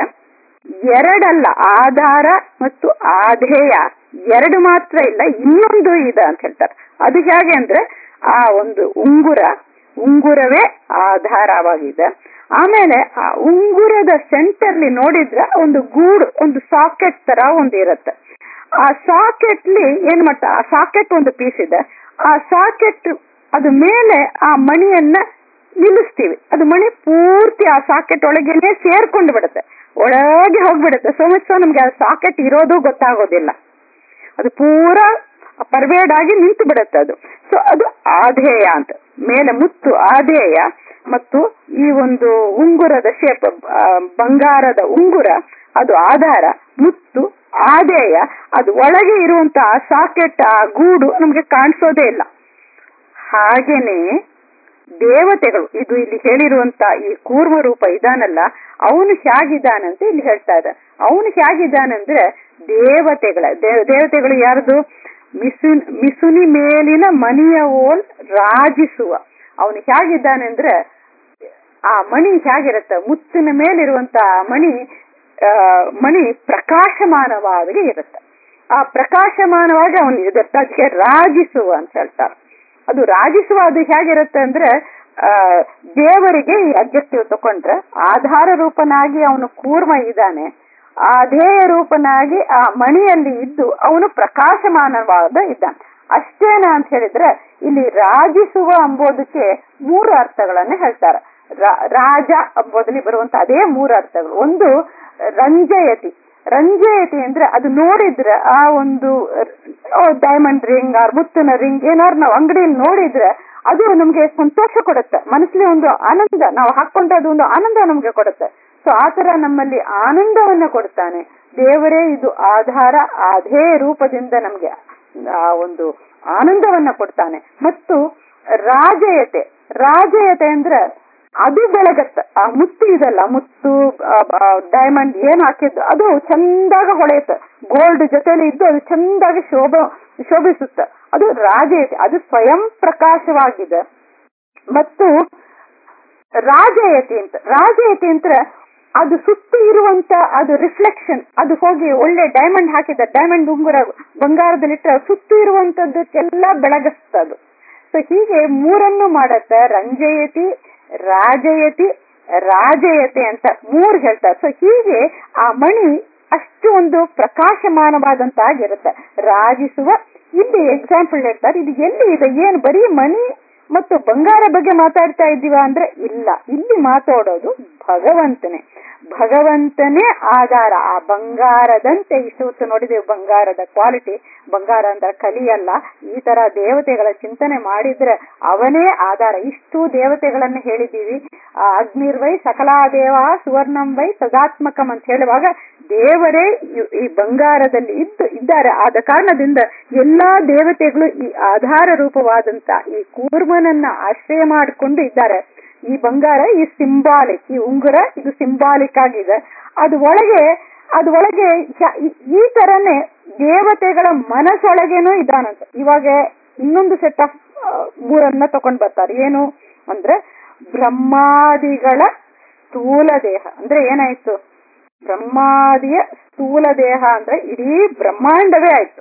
S1: ಎರಡಲ್ಲ ಆಧಾರ ಮತ್ತು ಆಧೇಯ ಎರಡು ಮಾತ್ರ ಇಲ್ಲ ಇನ್ನೊಂದು ಇದೆ ಅಂತ ಹೇಳ್ತಾರೆ ಅದು ಹೇಗೆ ಅಂದ್ರೆ ಆ ಒಂದು ಉಂಗುರ ಉಂಗುರವೇ ಆಧಾರವಾಗಿದೆ ಆಮೇಲೆ ಆ ಉಂಗುರದ ಸೆಂಟರ್ಲಿ ನೋಡಿದ್ರೆ ಒಂದು ಗೂಡು ಒಂದು ಸಾಕೆಟ್ ತರ ಒಂದು ಇರುತ್ತೆ ಆ ಸಾಕೆಟ್ಲಿ ಏನ್ ಮಾಡ್ತ ಆ ಸಾಕೆಟ್ ಒಂದು ಪೀಸ್ ಇದೆ ಆ ಸಾಕೆಟ್ ಅದು ಮೇಲೆ ಆ ಮಣಿಯನ್ನ ನಿಲ್ಲಿಸ್ತೀವಿ ಅದು ಮಣಿ ಪೂರ್ತಿ ಆ ಸಾಕೆಟ್ ಒಳಗೇನೆ ಸೇರ್ಕೊಂಡು ಬಿಡುತ್ತೆ ಒಳಗೆ ಹೋಗ್ಬಿಡುತ್ತೆ ಸೊ ಮಚ್ ನಮ್ಗೆ ಆ ಸಾಕೆಟ್ ಇರೋದು ಗೊತ್ತಾಗೋದಿಲ್ಲ ಅದು ಪೂರಾ ಪರ್ವೇಡ್ ಆಗಿ ನಿಂತು ಬಿಡುತ್ತೆ ಅದು ಸೊ ಅದು ಆಧೇಯ ಅಂತ ಮೇಲೆ ಮುತ್ತು ಆಧೇಯ ಮತ್ತು ಈ ಒಂದು ಉಂಗುರದ ಶೇಪ್ ಬಂಗಾರದ ಉಂಗುರ ಅದು ಆಧಾರ ಮುತ್ತು ಆದೇಯ ಅದು ಒಳಗೆ ಇರುವಂತಹ ಸಾಕೆಟ್ ಆ ಗೂಡು ನಮ್ಗೆ ಕಾಣಿಸೋದೇ ಇಲ್ಲ ಹಾಗೇನೆ ದೇವತೆಗಳು ಇದು ಇಲ್ಲಿ ಹೇಳಿರುವಂತ ಈ ಕೂರ್ಮ ರೂಪ ಇದಾನಲ್ಲ ಅವನು ಹೇಗಿದ್ದಾನಂತ ಇಲ್ಲಿ ಹೇಳ್ತಾ ಇದ್ದ ಅವನು ಹೇಗಿದ್ದಾನಂದ್ರೆ ದೇವತೆಗಳ ದೇವತೆಗಳು ಯಾರ್ದು ಮಿಸುನ್ ಮಿಸುನಿ ಮೇಲಿನ ಮಣಿಯ ಓಲ್ ರಾಜಿಸುವ ಅವನು ಹೇಗಿದ್ದಾನೆಂದ್ರೆ ಆ ಮಣಿ ಹೇಗಿರುತ್ತೆ ಮುತ್ತಿನ ಮೇಲಿರುವಂತ ಮಣಿ ಆ ಮಣಿ ಪ್ರಕಾಶಮಾನವಾಗಿ ಇರುತ್ತೆ ಆ ಪ್ರಕಾಶಮಾನವಾಗಿ ಅವನು ಇರುತ್ತೆ ಅದಕ್ಕೆ ರಾಜಿಸುವ ಅಂತ ಹೇಳ್ತಾರೆ ಅದು ರಾಜಿಸುವ ಅದು ಹೇಗಿರುತ್ತೆ ಅಂದ್ರೆ ಆ ದೇವರಿಗೆ ಈ ಅಬ್ಜೆಕ್ಟಿವ್ ತಕೊಂಡ್ರೆ ಆಧಾರ ರೂಪನಾಗಿ ಅವನು ಕೂರ್ಮ ಇದ್ದಾನೆ ಅಧೇಯ ರೂಪನಾಗಿ ಆ ಮಣಿಯಲ್ಲಿ ಇದ್ದು ಅವನು ಪ್ರಕಾಶಮಾನವಾದ ಇದ್ದಾನೆ ಅಷ್ಟೇನಾ ಅಂತ ಹೇಳಿದ್ರೆ ಇಲ್ಲಿ ರಾಜಿಸುವ ಎಂಬುದಕ್ಕೆ ಮೂರು ಅರ್ಥಗಳನ್ನು ಹೇಳ್ತಾರೆ ರಾಜ ಎಂಬುದಲ್ಲಿ ಬರುವಂತ ಅದೇ ಮೂರು ಅರ್ಥಗಳು ಒಂದು ರಂಜಯತಿ ರಂಜಯತಿ ಅಂದ್ರೆ ಅದು ನೋಡಿದ್ರೆ ಆ ಒಂದು ಡೈಮಂಡ್ ರಿಂಗ್ ಆರ್ ಮುತ್ತಿನ ರಿಂಗ್ ಏನಾದ್ರು ನಾವು ಅಂಗಡಿಯಲ್ಲಿ ನೋಡಿದ್ರೆ ಅದು ನಮ್ಗೆ ಸಂತೋಷ ಕೊಡುತ್ತೆ ಮನಸ್ಸಲ್ಲಿ ಒಂದು ಆನಂದ ನಾವು ಹಾಕೊಂಡ ಅದು ಒಂದು ಆನಂದ ನಮ್ಗೆ ಕೊಡುತ್ತೆ ಸೊ ಆತರ ನಮ್ಮಲ್ಲಿ ಆನಂದವನ್ನ ಕೊಡ್ತಾನೆ ದೇವರೇ ಇದು ಆಧಾರ ಅದೇ ರೂಪದಿಂದ ನಮ್ಗೆ ಆ ಒಂದು ಆನಂದವನ್ನ ಕೊಡ್ತಾನೆ ಮತ್ತು ರಾಜಯತೆ ರಾಜಯತೆ ಅಂದ್ರೆ ಅದು ಬೆಳಗತ್ತ ಆ ಮುತ್ತು ಇದಲ್ಲ ಮುತ್ತು ಡೈಮಂಡ್ ಏನ್ ಹಾಕಿದ್ದು ಅದು ಚಂದಾಗ ಹೊಳೆಯುತ್ತೆ ಗೋಲ್ಡ್ ಜೊತೆಲಿ ಇದ್ದು ಅದು ಚಂದಾಗಿ ಶೋಭ ಶೋಭಿಸುತ್ತೆ ಅದು ರಾಜಯತೆ ಅದು ಸ್ವಯಂ ಪ್ರಕಾಶವಾಗಿದೆ ಮತ್ತು ರಾಜಯತಿ ಅಂತ ರಾಜಯತಿ ಅಂತ ಅದು ಸುತ್ತಿ ಇರುವಂತ ಅದು ರಿಫ್ಲೆಕ್ಷನ್ ಅದು ಹೋಗಿ ಒಳ್ಳೆ ಡೈಮಂಡ್ ಹಾಕಿದ ಡೈಮಂಡ್ ಉಂಗುರ ಬಂಗಾರದಲ್ಲಿಟ್ಟ ಸುತ್ತಿ ಇರುವಂತದ್ದಕ್ಕೆಲ್ಲ ಬೆಳಗಿಸ್ತದು ಸೊ ಹೀಗೆ ಮೂರನ್ನು ಮಾಡತ್ತ ರಂಜಯತಿ ರಾಜಯತಿ ರಾಜಯತೆ ಅಂತ ಮೂರು ಹೇಳ್ತಾರೆ ಸೊ ಹೀಗೆ ಆ ಮಣಿ ಅಷ್ಟು ಒಂದು ಪ್ರಕಾಶಮಾನವಾದಂತಾಗಿರುತ್ತೆ ರಾಜಿಸುವ ಇಲ್ಲಿ ಎಕ್ಸಾಂಪಲ್ ಹೇಳ್ತಾರೆ ಇದು ಎಲ್ಲಿ ಇದೆ ಏನು ಬರೀ ಮಣಿ ಮತ್ತು ಬಂಗಾರ ಬಗ್ಗೆ ಮಾತಾಡ್ತಾ ಇದ್ದೀವ ಅಂದ್ರೆ ಇಲ್ಲ ಇಲ್ಲಿ ಮಾತಾಡೋದು ಭಗವಂತನೇ ಭಗವಂತನೇ ಆಧಾರ ಆ ಬಂಗಾರದಂತೆ ಇಷ್ಟು ಹೊತ್ತು ನೋಡಿದೆವು ಬಂಗಾರದ ಕ್ವಾಲಿಟಿ ಬಂಗಾರ ಅಂದ್ರೆ ಕಲಿಯಲ್ಲ ಈ ತರ ದೇವತೆಗಳ ಚಿಂತನೆ ಮಾಡಿದ್ರೆ ಅವನೇ ಆಧಾರ ಇಷ್ಟು ದೇವತೆಗಳನ್ನು ಹೇಳಿದ್ದೀವಿ ಆ ಅಗ್ನಿರ್ವೈ ಸಕಲಾದೇವ ಸುವರ್ಣಂ ವೈ ಸದಾತ್ಮಕಂ ಅಂತ ಹೇಳುವಾಗ ದೇವರೇ ಈ ಬಂಗಾರದಲ್ಲಿ ಇದ್ದು ಇದ್ದಾರೆ ಆದ ಕಾರಣದಿಂದ ಎಲ್ಲಾ ದೇವತೆಗಳು ಈ ಆಧಾರ ರೂಪವಾದಂತ ಈ ಕೂರ್ಮನನ್ನ ಆಶ್ರಯ ಮಾಡಿಕೊಂಡು ಇದ್ದಾರೆ ಈ ಬಂಗಾರ ಈ ಸಿಂಬಾಲಿಕ್ ಈ ಉಂಗುರ ಇದು ಸಿಂಬಾಲಿಕ್ ಆಗಿದೆ ಅದು ಒಳಗೆ ಅದು ಒಳಗೆ ಈ ತರನೇ ದೇವತೆಗಳ ಮನಸ್ಸೊಳಗೇನೂ ಇದಾನಂತ ಇವಾಗ ಇನ್ನೊಂದು ಸೆಟ್ ಆಫ್ ಮೂರನ್ನ ತಕೊಂಡ್ ಬರ್ತಾರೆ ಏನು ಅಂದ್ರೆ ಬ್ರಹ್ಮಾದಿಗಳ ಸ್ಥೂಲ ದೇಹ ಅಂದ್ರೆ ಏನಾಯ್ತು ಬ್ರಹ್ಮಾದಿಯ ಸ್ಥೂಲ ದೇಹ ಅಂದ್ರೆ ಇಡೀ ಬ್ರಹ್ಮಾಂಡವೇ ಆಯ್ತು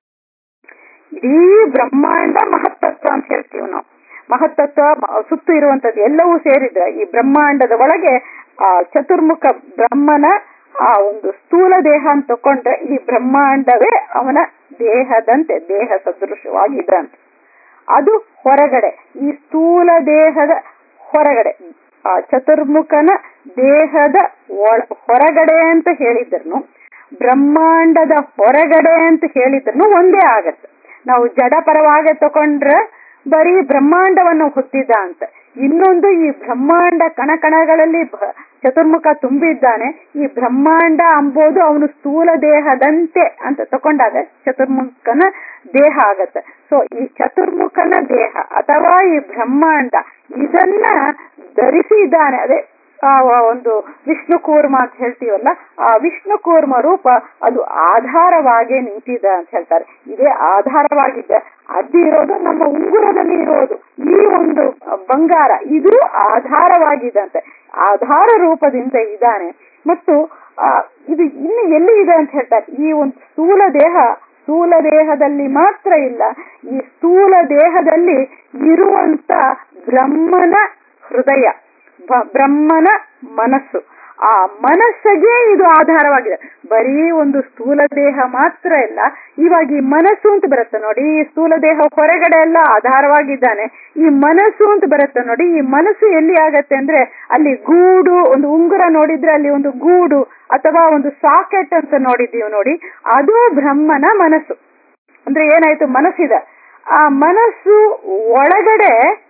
S1: ಇಡೀ ಬ್ರಹ್ಮಾಂಡ ಮಹತ್ತತ್ವ ಅಂತ ಹೇಳ್ತೀವಿ ನಾವು ಮಹತ್ತತ್ವ ಸುತ್ತು ಇರುವಂತದ್ದು ಎಲ್ಲವೂ ಸೇರಿದ್ರೆ ಈ ಬ್ರಹ್ಮಾಂಡದ ಒಳಗೆ ಆ ಚತುರ್ಮುಖ ಬ್ರಹ್ಮನ ಆ ಒಂದು ಸ್ಥೂಲ ದೇಹ ಅಂತ ತಕೊಂಡ್ರೆ ಈ ಬ್ರಹ್ಮಾಂಡವೇ ಅವನ ದೇಹದಂತೆ ದೇಹ ಸದೃಶವಾಗಿದ್ರಂತೆ ಅದು ಹೊರಗಡೆ ಈ ಸ್ಥೂಲ ದೇಹದ ಹೊರಗಡೆ ಆ ಚತುರ್ಮುಖನ ದೇಹದ ಹೊರಗಡೆ ಅಂತ ಹೇಳಿದ್ರು ಬ್ರಹ್ಮಾಂಡದ ಹೊರಗಡೆ ಅಂತ ಹೇಳಿದ್ರು ಒಂದೇ ಆಗತ್ತೆ ನಾವು ಜಡಪರವಾಗಿ ತಕೊಂಡ್ರೆ ಬರೀ ಬ್ರಹ್ಮಾಂಡವನ್ನು ಹುಟ್ಟಿದ್ದ ಅಂತ ಇನ್ನೊಂದು ಈ ಬ್ರಹ್ಮಾಂಡ ಕಣಕಣಗಳಲ್ಲಿ ಚತುರ್ಮುಖ ತುಂಬಿದ್ದಾನೆ ಈ ಬ್ರಹ್ಮಾಂಡ ಅಂಬೋದು ಅವನು ಸ್ಥೂಲ ದೇಹದಂತೆ ಅಂತ ತಕೊಂಡಾಗ ಚತುರ್ಮುಖನ ದೇಹ ಆಗತ್ತೆ ಸೊ ಈ ಚತುರ್ಮುಖನ ದೇಹ ಅಥವಾ ಈ ಬ್ರಹ್ಮಾಂಡ ಇದನ್ನ ಧರಿಸಿದ್ದಾನೆ ಅದೇ ಆ ಒಂದು ವಿಷ್ಣು ಕೂರ್ಮ ಅಂತ ಹೇಳ್ತೀವಲ್ಲ ಆ ವಿಷ್ಣು ಕೂರ್ಮ ರೂಪ ಅದು ಆಧಾರವಾಗಿ ನಿಂತಿದೆ ಅಂತ ಹೇಳ್ತಾರೆ ಇದೇ ಆಧಾರವಾಗಿದೆ ಅದಿರೋದು ನಮ್ಮ ಉಂಗುರದಲ್ಲಿ ಇರೋದು ಈ ಒಂದು ಬಂಗಾರ ಇದು ಆಧಾರವಾಗಿದೆ ಅಂತೆ ಆಧಾರ ರೂಪದಿಂದ ಇದ್ದಾನೆ ಮತ್ತು ಇದು ಇನ್ನು ಎಲ್ಲಿ ಇದೆ ಅಂತ ಹೇಳ್ತಾರೆ ಈ ಒಂದು ಸ್ಥೂಲ ದೇಹ ಸ್ಥೂಲ ದೇಹದಲ್ಲಿ ಮಾತ್ರ ಇಲ್ಲ ಈ ಸ್ಥೂಲ ದೇಹದಲ್ಲಿ ಇರುವಂತ ಬ್ರಹ್ಮನ ಹೃದಯ ಬ್ರಹ್ಮನ ಮನಸ್ಸು ಆ ಮನಸ್ಸಿಗೆ ಇದು ಆಧಾರವಾಗಿದೆ ಬರೀ ಒಂದು ಸ್ಥೂಲ ದೇಹ ಮಾತ್ರ ಇಲ್ಲ ಇವಾಗ ಈ ಮನಸ್ಸು ಅಂತ ಬರುತ್ತೆ ನೋಡಿ ಈ ಸ್ಥೂಲ ದೇಹ ಹೊರಗಡೆ ಎಲ್ಲ ಆಧಾರವಾಗಿದ್ದಾನೆ ಈ ಮನಸ್ಸು ಅಂತ ಬರುತ್ತೆ ನೋಡಿ ಈ ಮನಸ್ಸು ಎಲ್ಲಿ ಆಗತ್ತೆ ಅಂದ್ರೆ ಅಲ್ಲಿ ಗೂಡು ಒಂದು ಉಂಗುರ ನೋಡಿದ್ರೆ ಅಲ್ಲಿ ಒಂದು ಗೂಡು ಅಥವಾ ಒಂದು ಸಾಕೆಟ್ ಅಂತ ನೋಡಿದೀವಿ ನೋಡಿ ಅದು ಬ್ರಹ್ಮನ ಮನಸ್ಸು ಅಂದ್ರೆ ಏನಾಯ್ತು ಮನಸ್ಸಿದೆ ಆ ಮನಸ್ಸು ಒಳಗಡೆ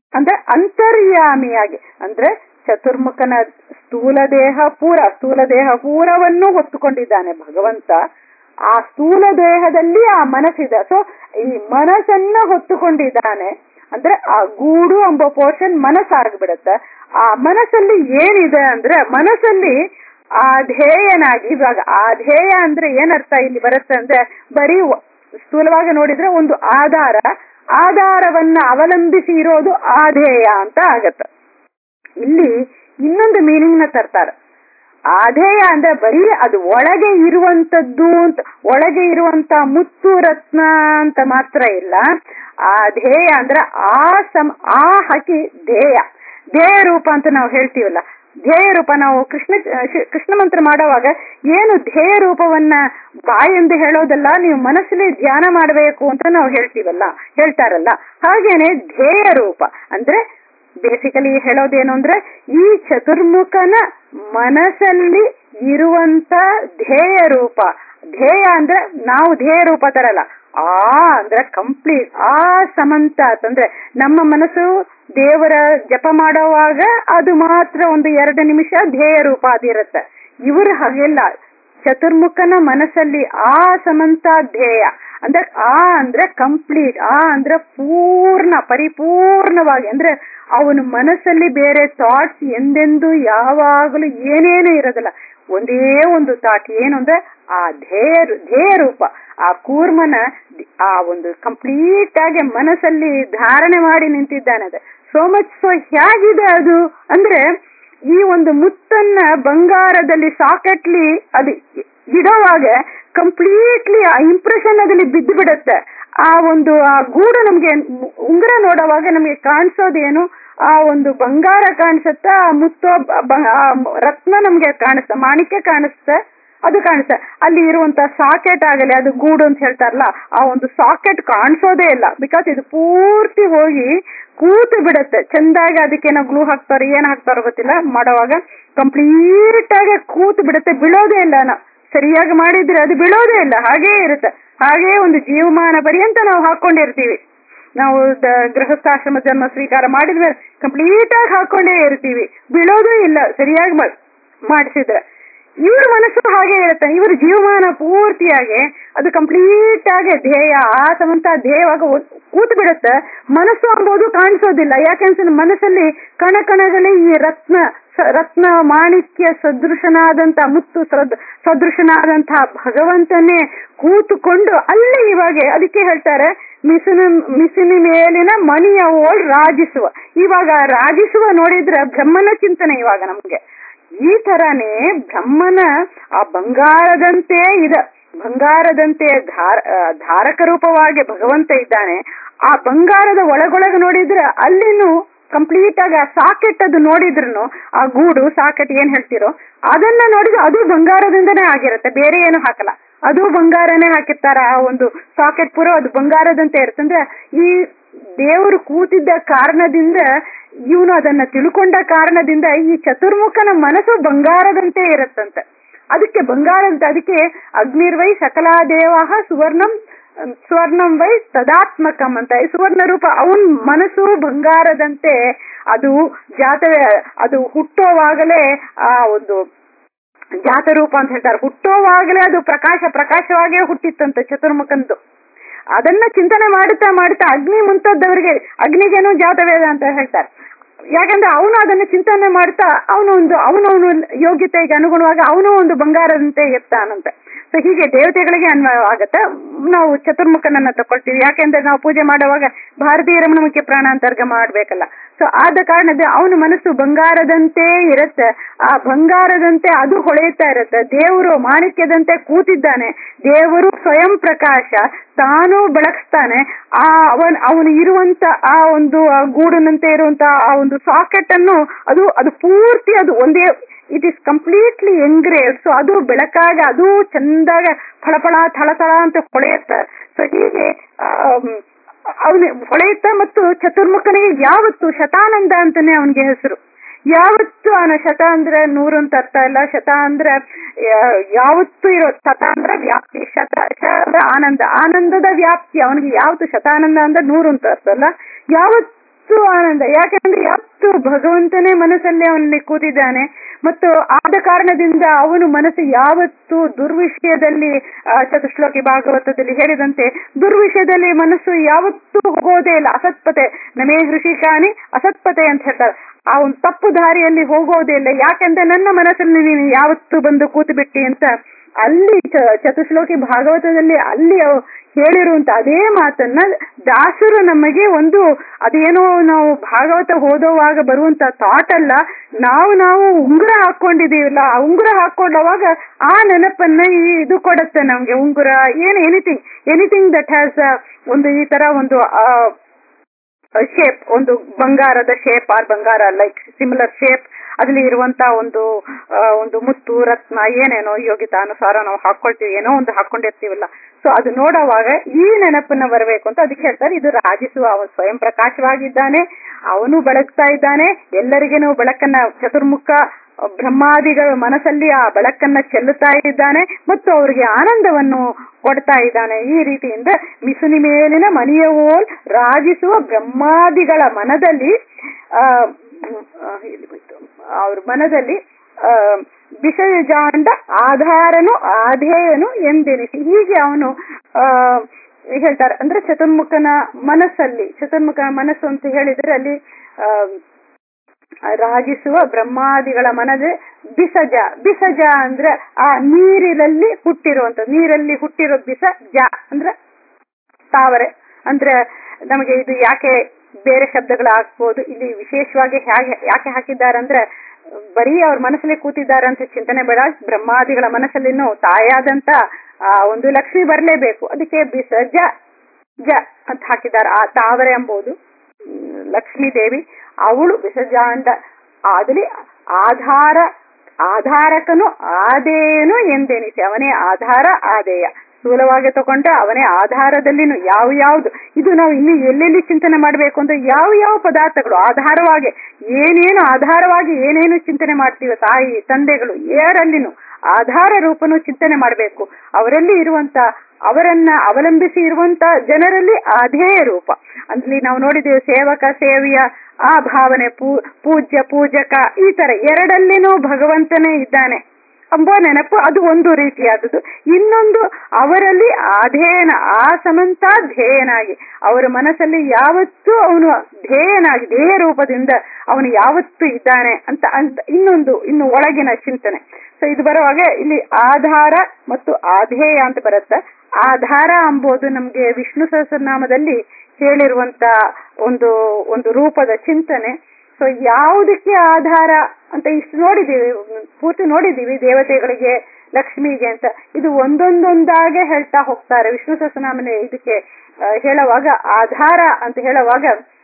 S1: ಅಂದ್ರೆ ಅಂತರ್ಯಾಮಿಯಾಗಿ ಅಂದ್ರೆ ಚತುರ್ಮುಖನ ಸ್ಥೂಲ ದೇಹ ಪೂರ ಸ್ಥೂಲ ದೇಹ ಪೂರವನ್ನು ಹೊತ್ತುಕೊಂಡಿದ್ದಾನೆ ಭಗವಂತ ಆ ಸ್ಥೂಲ ದೇಹದಲ್ಲಿ ಆ ಮನಸ್ಸಿದೆ ಸೊ ಈ ಮನಸ್ಸನ್ನ ಹೊತ್ತುಕೊಂಡಿದ್ದಾನೆ ಅಂದ್ರೆ ಆ ಗೂಡು ಎಂಬ ಪೋರ್ಷನ್ ಮನಸ್ಸಾಗ್ಬಿಡತ್ತೆ ಆ ಮನಸ್ಸಲ್ಲಿ ಏನಿದೆ ಅಂದ್ರೆ ಮನಸ್ಸಲ್ಲಿ ಆ ಧ್ಯೇಯನಾಗಿ ಇವಾಗ ಆ ಧ್ಯೇಯ ಅಂದ್ರೆ ಏನರ್ಥ ಇಲ್ಲಿ ಬರುತ್ತೆ ಅಂದ್ರೆ ಬರೀ ಒ- ಸ್ಥೂಲವಾಗಿ ನೋಡಿದ್ರೆ ಒಂದು ಆಧಾರ ಆಧಾರವನ್ನ ಅವಲಂಬಿಸಿ ಇರೋದು ಆಧೇಯ ಅಂತ ಆಗತ್ತೆ ಇಲ್ಲಿ ಇನ್ನೊಂದು ಮೀನಿಂಗ್ ನ ತರ್ತಾರೆ ಆಧೇಯ ಅಂದ್ರೆ ಬರೀ ಅದು ಒಳಗೆ ಇರುವಂತದ್ದು ಅಂತ ಒಳಗೆ ಇರುವಂತ ಮುತ್ತು ರತ್ನ ಅಂತ ಮಾತ್ರ ಇಲ್ಲ ಆ ಧ್ಯೇಯ ಅಂದ್ರೆ ಆ ಸಮ ಆ ಹಕಿ ಧ್ಯೇಯ ಧ್ಯೇಯ ರೂಪ ಅಂತ ನಾವು ಹೇಳ್ತೀವಲ್ಲ ಧ್ಯೇಯ ರೂಪ ನಾವು ಕೃಷ್ಣ ಶಿ- ಕೃಷ್ಣ ಮಂತ್ರ ಮಾಡುವಾಗ ಏನು ಧ್ಯೇಯ ರೂಪವನ್ನ ಬಾಯೆಂದು ಹೇಳೋದಲ್ಲ ನೀವು ಮನಸ್ಸಲ್ಲಿ ಧ್ಯಾನ ಮಾಡಬೇಕು ಅಂತ ನಾವು ಹೇಳ್ತೀವಲ್ಲ ಹೇಳ್ತಾರಲ್ಲ ಹಾಗೇನೆ ಧ್ಯೇಯ ರೂಪ ಅಂದ್ರೆ ಬೇಸಿಕಲಿ ಹೇಳೋದೇನು ಅಂದ್ರೆ ಈ ಚತುರ್ಮುಖನ ಮನಸ್ಸಲ್ಲಿ ಇರುವಂತ ಧ್ಯೇಯ ರೂಪ ಧ್ಯೇಯ ಅಂದ್ರೆ ನಾವು ಧ್ಯೇಯ ರೂಪ ತರಲ್ಲ ಆ ಅಂದ್ರೆ ಕಂಪ್ಲೀಟ್ ಆ ಸಮಂತ ಅಂದ್ರೆ ನಮ್ಮ ಮನಸ್ಸು ದೇವರ ಜಪ ಮಾಡುವಾಗ ಅದು ಮಾತ್ರ ಒಂದು ಎರಡು ನಿಮಿಷ ಧ್ಯೇಯ ರೂಪ ಅದಿರುತ್ತೆ ಇವರು ಹಾಗೆಲ್ಲ ಚತುರ್ಮುಖನ ಮನಸ್ಸಲ್ಲಿ ಆ ಸಮಂತ ಧ್ಯೇಯ ಅಂದ್ರೆ ಆ ಅಂದ್ರೆ ಕಂಪ್ಲೀಟ್ ಆ ಅಂದ್ರೆ ಪೂರ್ಣ ಪರಿಪೂರ್ಣವಾಗಿ ಅಂದ್ರೆ ಅವನ ಮನಸ್ಸಲ್ಲಿ ಬೇರೆ ಥಾಟ್ಸ್ ಎಂದೆಂದು ಯಾವಾಗಲೂ ಏನೇನು ಇರೋದಿಲ್ಲ ಒಂದೇ ಒಂದು ಥಾಟ್ ಏನು ಅಂದ್ರೆ ಆ ಧ್ಯೇಯ ಧ್ಯೇಯ ರೂಪ ಆ ಕೂರ್ಮನ ಆ ಒಂದು ಕಂಪ್ಲೀಟ್ ಆಗಿ ಮನಸ್ಸಲ್ಲಿ ಧಾರಣೆ ಮಾಡಿ ನಿಂತಿದ್ದಾನೆ ಅದು ಸೋ ಮಚ್ ಸೊ ಹೇಗಿದೆ ಅದು ಅಂದ್ರೆ ಈ ಒಂದು ಮುತ್ತನ್ನ ಬಂಗಾರದಲ್ಲಿ ಸಾಕೆಟ್ಲಿ ಅದು ಇಡೋವಾಗ ಕಂಪ್ಲೀಟ್ಲಿ ಆ ಇಂಪ್ರೆಷನ್ ಅದಲ್ಲಿ ಬಿದ್ದು ಬಿಡುತ್ತೆ ಆ ಒಂದು ಆ ಗೂಡು ನಮ್ಗೆ ಉಂಗುರ ನೋಡುವಾಗ ನಮಗೆ ಕಾಣಿಸೋದೇನು ಆ ಒಂದು ಬಂಗಾರ ಕಾಣಿಸುತ್ತೆ ಆ ಮುತ್ತು ಬ- ಬ- ಆ ರತ್ನ ನಮ್ಗೆ ಕಾಣಿಸುತ್ತೆ ಮಾಣಿಕ್ಯ ಕಾಣಿಸುತ್ತೆ ಅದು ಕಾಣಿಸುತ್ತೆ ಅಲ್ಲಿ ಇರುವಂತ ಸಾಕೆಟ್ ಆಗಲಿ ಅದು ಗೂಡು ಅಂತ ಹೇಳ್ತಾರಲ್ಲ ಆ ಒಂದು ಸಾಕೆಟ್ ಕಾಣಿಸೋದೇ ಇಲ್ಲ ಬಿಕಾಸ್ ಇದು ಪೂರ್ತಿ ಹೋಗಿ ಕೂತು ಬಿಡುತ್ತೆ ಚಂದಾಗಿ ಅದಕ್ಕೇನೋ ಗ್ಲೂ ಹಾಕ್ತಾರೆ ಏನ್ ಹಾಕ್ತಾರೋ ಗೊತ್ತಿಲ್ಲ ಮಾಡುವಾಗ ಕಂಪ್ಲೀಟ್ ಆಗಿ ಕೂತು ಬಿಡುತ್ತೆ ಬೀಳೋದೇ ಇಲ್ಲ ನಾ ಸರಿಯಾಗಿ ಮಾಡಿದ್ರೆ ಅದು ಬೀಳೋದೇ ಇಲ್ಲ ಹಾಗೇ ಇರುತ್ತೆ ಹಾಗೇ ಒಂದು ಜೀವಮಾನ ಪರ್ಯಂತ ನಾವು ಹಾಕೊಂಡಿರ್ತೀವಿ ನಾವು ದ- ಗೃಹಸ್ಥಾಶ್ರಮ ಜನ್ಮ ಸ್ವೀಕಾರ ಮಾಡಿದ್ಮೇಲೆ ಕಂಪ್ಲೀಟ್ ಆಗಿ ಹಾಕೊಂಡೇ ಇರ್ತೀವಿ ಬೀಳೋದೂ ಇಲ್ಲ ಸರಿಯಾಗಿ ಮಾ- ಮಾಡಿಸಿದ್ರೆ ಇವ್ರ ಮನಸ್ಸು ಹಾಗೆ ಇರುತ್ತೆ ಇವ್ರ ಜೀವಮಾನ ಪೂರ್ತಿಯಾಗಿ ಅದು ಕಂಪ್ಲೀಟ್ ಆಗಿ ಧ್ಯೇಯ ಆ ಸಮಂತ ಧ್ಯೇಯವಾಗ ಕೂತು ಬಿಡುತ್ತೆ ಮನಸ್ಸು ಅಂಬೋದು ಕಾಣಿಸೋದಿಲ್ಲ ಯಾಕೆಂದ್ರೆ ಮನಸ್ಸಲ್ಲಿ ಕಣ ಕಣಗಳೇ ಈ ರತ್ನ ಸ- ರತ್ನ ಮಾಣಿಕ್ಯ ಸದೃಶನಾದಂತ ಮುತ್ತು ಸದ್- ಸದೃಶನಾದಂತಹ ಭಗವಂತನೇ ಕೂತುಕೊಂಡು ಅಲ್ಲೇ ಇವಾಗ ಅದಕ್ಕೆ ಹೇಳ್ತಾರೆ ಮಿಸಿನ ಮಿಸಿನ ಮೇಲಿನ ಮಣಿಯ ಓಳ್ ರಾಜಿಸುವ ಇವಾಗ ರಾಜಿಸುವ ನೋಡಿದ್ರೆ ಬ್ರಹ್ಮನ ಚಿಂತನೆ ಇವಾಗ ನಮ್ಗೆ ಈ ತರಾನೇ ಬ್ರಹ್ಮನ ಆ ಬಂಗಾರದಂತೆ ಇದೆ ಬಂಗಾರದಂತೆ ಧಾರ ಆ, ಧಾರಕ ರೂಪವಾಗಿ ಭಗವಂತ ಇದ್ದಾನೆ ಆ ಬಂಗಾರದ ಒಳಗೊಳಗೆ ನೋಡಿದ್ರೆ ಅಲ್ಲಿನೂ ಕಂಪ್ಲೀಟ್ ಆಗಿ ಆ ಸಾಕೆಟ್ ಅದು ನೋಡಿದ್ರು ಆ ಗೂಡು ಸಾಕೆಟ್ ಏನ್ ಹೇಳ್ತಿರೋ ಅದನ್ನ ನೋಡಿದ್ರೆ ಅದು ಬಂಗಾರದಿಂದನೇ ಆಗಿರುತ್ತೆ ಬೇರೆ ಏನು ಹಾಕಲ್ಲ ಅದು ಬಂಗಾರನೇ ಹಾಕಿರ್ತಾರ ಆ ಒಂದು ಸಾಕೆಟ್ ಪೂರ ಅದು ಬಂಗಾರದಂತೆ ಇರುತ್ತೆ ಅಂದ್ರೆ ಈ ದೇವರು ಕೂತಿದ್ದ ಕಾರಣದಿಂದ ಇವನು ಅದನ್ನ ತಿಳ್ಕೊಂಡ ಕಾರಣದಿಂದ ಈ ಚತುರ್ಮುಖನ ಮನಸ್ಸು ಬಂಗಾರದಂತೆ ಇರುತ್ತಂತೆ ಅದಕ್ಕೆ ಬಂಗಾರ ಅಂತ ಅದಕ್ಕೆ ಅಗ್ನಿರ್ವೈ ಸಕಲಾ ದೇವಾಹ ಸುವರ್ಣಂ ಸ್ವರ್ಣಂ ವೈ ತದಾತ್ಮಕಂ ಅಂತ ಈ ಸುವರ್ಣ ರೂಪ ಅವನ್ ಮನಸ್ಸು ಬಂಗಾರದಂತೆ ಅದು ಜಾತವೇ ಅದು ಹುಟ್ಟೋವಾಗಲೇ ಆ ಒಂದು ಜಾತರೂಪ ಅಂತ ಹೇಳ್ತಾರೆ ಹುಟ್ಟೋವಾಗಲೇ ಅದು ಪ್ರಕಾಶ ಪ್ರಕಾಶವಾಗೇ ಹುಟ್ಟಿತ್ತಂತೆ ಚತುರ್ಮುಖಂದು ಅದನ್ನ ಚಿಂತನೆ ಮಾಡುತ್ತಾ ಮಾಡುತ್ತಾ ಅಗ್ನಿ ಮುಂತಾದವರಿಗೆ ಅಗ್ನಿಗೇನು ಜಾತವೇದ ಅಂತ ಹೇಳ್ತಾರೆ ಯಾಕಂದ್ರೆ ಅವನು ಅದನ್ನ ಚಿಂತನೆ ಮಾಡ್ತಾ ಅವನು ಒಂದು ಅವನವನು ಯೋಗ್ಯತೆಗೆ ಅನುಗುಣವಾಗಿ ಅವನು ಒಂದು ಬಂಗಾರದಂತೆ ಇರ್ತಾನಂತೆ ಸೊ ಹೀಗೆ ದೇವತೆಗಳಿಗೆ ಅನ್ವಯ ಆಗತ್ತೆ ನಾವು ಚತುರ್ಮುಖನನ್ನ ತಕೊಳ್ತೀವಿ ಯಾಕೆಂದ್ರೆ ನಾವು ಪೂಜೆ ಮಾಡುವಾಗ ಭಾರತೀಯ ರಮಣ ಮುಖ್ಯ ಪ್ರಾಣ ಅಂತರ್ಗ ಮಾಡ್ಬೇಕಲ್ಲ ಸೊ ಆದ ಕಾರಣದ ಅವನ ಮನಸ್ಸು ಬಂಗಾರದಂತೆ ಇರುತ್ತೆ ಆ ಬಂಗಾರದಂತೆ ಅದು ಹೊಳೆಯುತ್ತಾ ಇರುತ್ತೆ ದೇವರು ಮಾಣಿಕ್ಯದಂತೆ ಕೂತಿದ್ದಾನೆ ದೇವರು ಸ್ವಯಂ ಪ್ರಕಾಶ ತಾನು ಬೆಳಗಿಸ್ತಾನೆ ಆ ಅವನ್ ಅವನು ಇರುವಂತ ಆ ಒಂದು ಆ ಗೂಡಿನಂತೆ ಇರುವಂತ ಆ ಒಂದು ಸಾಕೆಟ್ ಅನ್ನು ಅದು ಅದು ಪೂರ್ತಿ ಅದು ಒಂದೇ it is completely engrave so ಅದು ಬೆಳಕಾಗ ಅದು ಚಂದಾಗ ಫಳಫಳ ಥಳಥಳ ಅಂತ ಹೊಳೆಯುತ್ತೆ ಸೊ ಹೀಗೆ ಅವನು ಹೊಳೆಯುತ್ತ ಮತ್ತು ಚತುರ್ಮುಖನಿಗೆ ಯಾವತ್ತು ಶತಾನಂದ ಅಂತಾನೆ ಅವನಿಗೆ ಹೆಸರು ಯಾವತ್ತು ಅವನ ಶತ ಅಂದ್ರೆ ನೂರು ಅಂತ ಅರ್ಥ ಇಲ್ಲ ಶತ ಅಂದ್ರೆ ಯಾ- ಯಾವತ್ತು ಇರೋ ಶತ ಅಂದ್ರೆ ವ್ಯಾಪ್ತಿ ಶತ ಶ ಅಂದ್ರೆ ಆನಂದ ಆನಂದದ ವ್ಯಾಪ್ತಿ ಅವನಿಗೆ ಯಾವತ್ತು ಶತಾನಂದ ಅಂದ್ರೆ ನೂರು ಅಂತ ಅರ್ಥ ಅಲ್ಲ ಯಾವತ್ತು ಯಾವತ್ತೂ ಆನಂದ ಯಾಕಂದ್ರೆ ಯಾವತ್ತು ಭಗವಂತನೇ ಮನಸ್ಸಲ್ಲಿ ಅವನಲ್ಲಿ ಕೂತಿದ್ದಾನೆ ಮತ್ತು ಆದ ಕಾರಣದಿಂದ ಅವನು ಮನಸ್ಸು ಯಾವತ್ತು ದುರ್ವಿಷಯದಲ್ಲಿ ಆ, ಚತುಶ್ಲೋಕಿ ಭಾಗವತದಲ್ಲಿ ಹೇಳಿದಂತೆ ದುರ್ವಿಷಯದಲ್ಲಿ ಮನಸ್ಸು ಯಾವತ್ತೂ ಹೋಗೋದೇ ಇಲ್ಲ ಅಸತ್ಪತೆ ನಮೇ ಹೃಷಿಕಾನಿ ಅಸತ್ಪತೆ ಅಂತ ಹೇಳ್ತಾರೆ ಆ ಒಂದು ತಪ್ಪು ದಾರಿಯಲ್ಲಿ ಹೋಗೋದೇ ಇಲ್ಲ ಯಾಕಂದ್ರೆ ನನ್ನ ಮನಸ್ಸಲ್ಲಿ ನೀನು ಯಾವತ್ತು ಬಂದು ಕೂತು ಬಿಟ್ಟಿ ಅಂತ ಅಲ್ಲಿ ಚ- ಚತುಶ್ಲೋಕಿ ಭಾಗವತದಲ್ಲಿ ಅಲ್ಲಿ ಅವ್ ಹೇಳಿರುವಂತ ಅದೇ ಮಾತನ್ನ ದಾಸರು ನಮಗೆ ಒಂದು ಅದೇನೋ ನಾವು ಭಾಗವತ ಓದೋವಾಗ ಬರುವಂತ ಥಾಟ್ ಅಲ್ಲ ನಾವು ನಾವು ಉಂಗುರ ಹಾಕೊಂಡಿದೀವಲ್ಲ ಆ ಉಂಗುರ ಹಾಕೊಂಡವಾಗ ಆ ನೆನಪನ್ನ ಈ ಇದು ಕೊಡುತ್ತೆ ನಮ್ಗೆ ಉಂಗುರ ಏನು ಎನಿಥಿಂಗ್ ಎನಿಥಿಂಗ್ ದಟ್ ಹ್ಯಾಸ್ ಒಂದು ಈ ತರ ಒಂದು ಆ, ಶೇಪ್ ಒಂದು ಬಂಗಾರದ ಶೇಪ್ ಆರ್ ಬಂಗಾರ ಲೈಕ್ ಸಿಮಿಲರ್ ಶೇಪ್ ಅದ್ರಲ್ಲಿ ಇರುವಂತ ಒಂದು ಆ, ಒಂದು ಮುತ್ತು ರತ್ನ ಏನೇನೋ ಯೋಗ್ಯತಾನುಸಾರ ನಾವು ಹಾಕೊಳ್ತೀವಿ ಏನೋ ಒಂದು ಹಾಕೊಂಡಿರ್ತೀವಲ್ಲ ಸೊ ಅದು ನೋಡುವಾಗ ಈ ನೆನಪನ್ನ ಬರಬೇಕು ಅಂತ ಅದಕ್ಕೆ ಹೇಳ್ತಾರೆ ಇದು ರಾಜಿಸುವ ಅವನು ಸ್ವಯಂ ಪ್ರಕಾಶವಾಗಿದ್ದಾನೆ ಅವನು ಬೆಳಗ್ತಾ ಇದ್ದಾನೆ ಎಲ್ಲರಿಗೇನು ಬೆಳಕನ್ನ ಚತುರ್ಮುಖ ಬ್ರಹ್ಮಾದಿಗಳ ಮನಸ್ಸಲ್ಲಿ ಆ ಬೆಳಕನ್ನ ಚೆಲ್ಲುತ್ತಾ ಇದ್ದಾನೆ ಮತ್ತು ಅವರಿಗೆ ಆನಂದವನ್ನು ಕೊಡ್ತಾ ಇದ್ದಾನೆ ಈ ರೀತಿಯಿಂದ ಮಿಸುನಿ ಮೇಲಿನ ಮನೆಯ ಓಲ್ ರಾಜಿಸುವ ಬ್ರಹ್ಮಾದಿಗಳ ಮನದಲ್ಲಿ ಆ ಆ, ಎಲ್ಲಿ ಹೋಯ್ತು? ಅವ್ರ ಮನದಲ್ಲಿ ಆ ವಿಷಯಜಾಂಡ ಆಧಾರನು ಆಧೇಯನು ಎಂದೆನಿಸಿ ಹೀಗೆ ಅವನು ಆ ಹೇಳ್ತಾರೆ ಅಂದ್ರೆ ಚತುರ್ಮುಖನ ಮನಸ್ಸಲ್ಲಿ ಚತುರ್ಮುಖನ ಮನಸ್ಸು ಅಂತ ಹೇಳಿದ್ರೆ ಅಲ್ಲಿ ಆ ರಾಗಿಸುವ ಬ್ರಹ್ಮಾದಿಗಳ ಮನದೇ ಬಿಸಜ ಬಿಸಜ ಅಂದ್ರೆ ಆ ನೀರಿನಲ್ಲಿ ಹುಟ್ಟಿರುವಂತ ನೀರಲ್ಲಿ ಹುಟ್ಟಿರೋ ಬಿಸ ಜ ಅಂದ್ರೆ ತಾವರೆ ಅಂದ್ರೆ ನಮಗೆ ಇದು ಯಾಕೆ ಬೇರೆ ಶಬ್ದಗಳು ಹಾಕ್ಬೋದು ಇಲ್ಲಿ ವಿಶೇಷವಾಗಿ ಹೇಗೆ ಯಾಕೆ ಹಾಕಿದ್ದಾರೆ ಅಂದ್ರೆ ಬರೀ ಅವ್ರ ಮನಸ್ಸಲ್ಲಿ ಕೂತಿದ್ದಾರೆ ಅಂತ ಚಿಂತನೆ ಬೇಡ ಬ್ರಹ್ಮಾದಿಗಳ ಮನಸ್ಸಲ್ಲಿನೂ ತಾಯಾದಂತ ಆ ಒಂದು ಲಕ್ಷ್ಮಿ ಬರಲೇಬೇಕು ಅದಕ್ಕೆ ಬಿಸ ಜ ಜ ಅಂತ ಹಾಕಿದ್ದಾರೆ ಆ ತಾವರೆ ಎಂಬುದು ಹ್ಮ್, ಲಕ್ಷ್ಮೀ ದೇವಿ ಅವಳು ವಿಸರ್ಜಾಂಡ ಆದಲ್ಲಿ ಆಧಾರ ಆಧಾರಕನು ಆದೇನು ಎಂದೆನಿಸಿ ಅವನೇ ಆಧಾರ ಆದೇಯ ಸ್ಥೂಲವಾಗಿ ತಗೊಂಡ್ರೆ ಅವನೇ ಆಧಾರದಲ್ಲಿನು ಯಾವ ಯಾವ್ದು ಇದು ನಾವು ಇನ್ನು ಎಲ್ಲೆಲ್ಲಿ ಚಿಂತನೆ ಮಾಡಬೇಕು ಅಂದ್ರೆ ಯಾವ ಯಾವ ಪದಾರ್ಥಗಳು ಆಧಾರವಾಗಿ ಏನೇನು ಆಧಾರವಾಗಿ ಏನೇನು ಚಿಂತನೆ ಮಾಡ್ತೀವಿ ತಾಯಿ ತಂದೆಗಳು ಯಾರಲ್ಲಿನೂ ಆಧಾರ ರೂಪನು ಚಿಂತನೆ ಮಾಡಬೇಕು ಅವರಲ್ಲಿ ಇರುವಂತ ಅವರನ್ನ ಅವಲಂಬಿಸಿ ಇರುವಂತ ಜನರಲ್ಲಿ ಆಧೇಯ ರೂಪ ಅಲ್ಲಿ ನಾವು ನೋಡಿದ್ದೇವೆ ಸೇವಕ ಸೇವಿಯ ಆ ಭಾವನೆ ಪೂ ಪೂಜ್ಯ ಪೂಜಕ ಈ ತರ ಎರಡಲ್ಲಿನೂ ಭಗವಂತನೇ ಇದ್ದಾನೆ ಎಂಬ ನೆನಪು ಅದು ಒಂದು ರೀತಿಯಾದದ್ದು ಇನ್ನೊಂದು ಅವರಲ್ಲಿ ಆಧೇಯನ ಆ ಸಮಂತ ಧ್ಯೇಯನಾಗಿ ಅವರ ಮನಸ್ಸಲ್ಲಿ ಯಾವತ್ತೂ ಅವನು ಧ್ಯೇಯನಾಗಿ ಧ್ಯೇಯ ರೂಪದಿಂದ ಅವನು ಯಾವತ್ತೂ ಇದ್ದಾನೆ ಅಂತ ಅಂತ ಇನ್ನೊಂದು ಇನ್ನು ಒಳಗಿನ ಚಿಂತನೆ ಸೊ ಇದು ಬರುವಾಗ ಇಲ್ಲಿ ಆಧಾರ ಮತ್ತು ಆಧೇಯ ಅಂತ ಬರುತ್ತೆ ಆಧಾರ ಎಂಬುದು ನಮ್ಗೆ ವಿಷ್ಣು ಸಹಸ್ರನಾಮದಲ್ಲಿ ಹೇಳಿರುವಂತ ಒಂದು ಒಂದು ರೂಪದ ಚಿಂತನೆ ಸೊ ಯಾವುದಕ್ಕೆ ಆಧಾರ ಅಂತ ಇಷ್ಟು ನೋಡಿದೀವಿ ಪೂರ್ತಿ ನೋಡಿದೀವಿ ದೇವತೆಗಳಿಗೆ ಲಕ್ಷ್ಮಿಗೆ ಅಂತ ಇದು ಒಂದೊಂದೊಂದಾಗೆ ಹೇಳ್ತಾ ಹೋಗ್ತಾರೆ ವಿಷ್ಣು ಸಹಸ್ರನಾಮನೆ ಇದಕ್ಕೆ ಆ, ಹೇಳುವಾಗ ಆಧಾರ ಅಂತ ಹೇಳುವಾಗ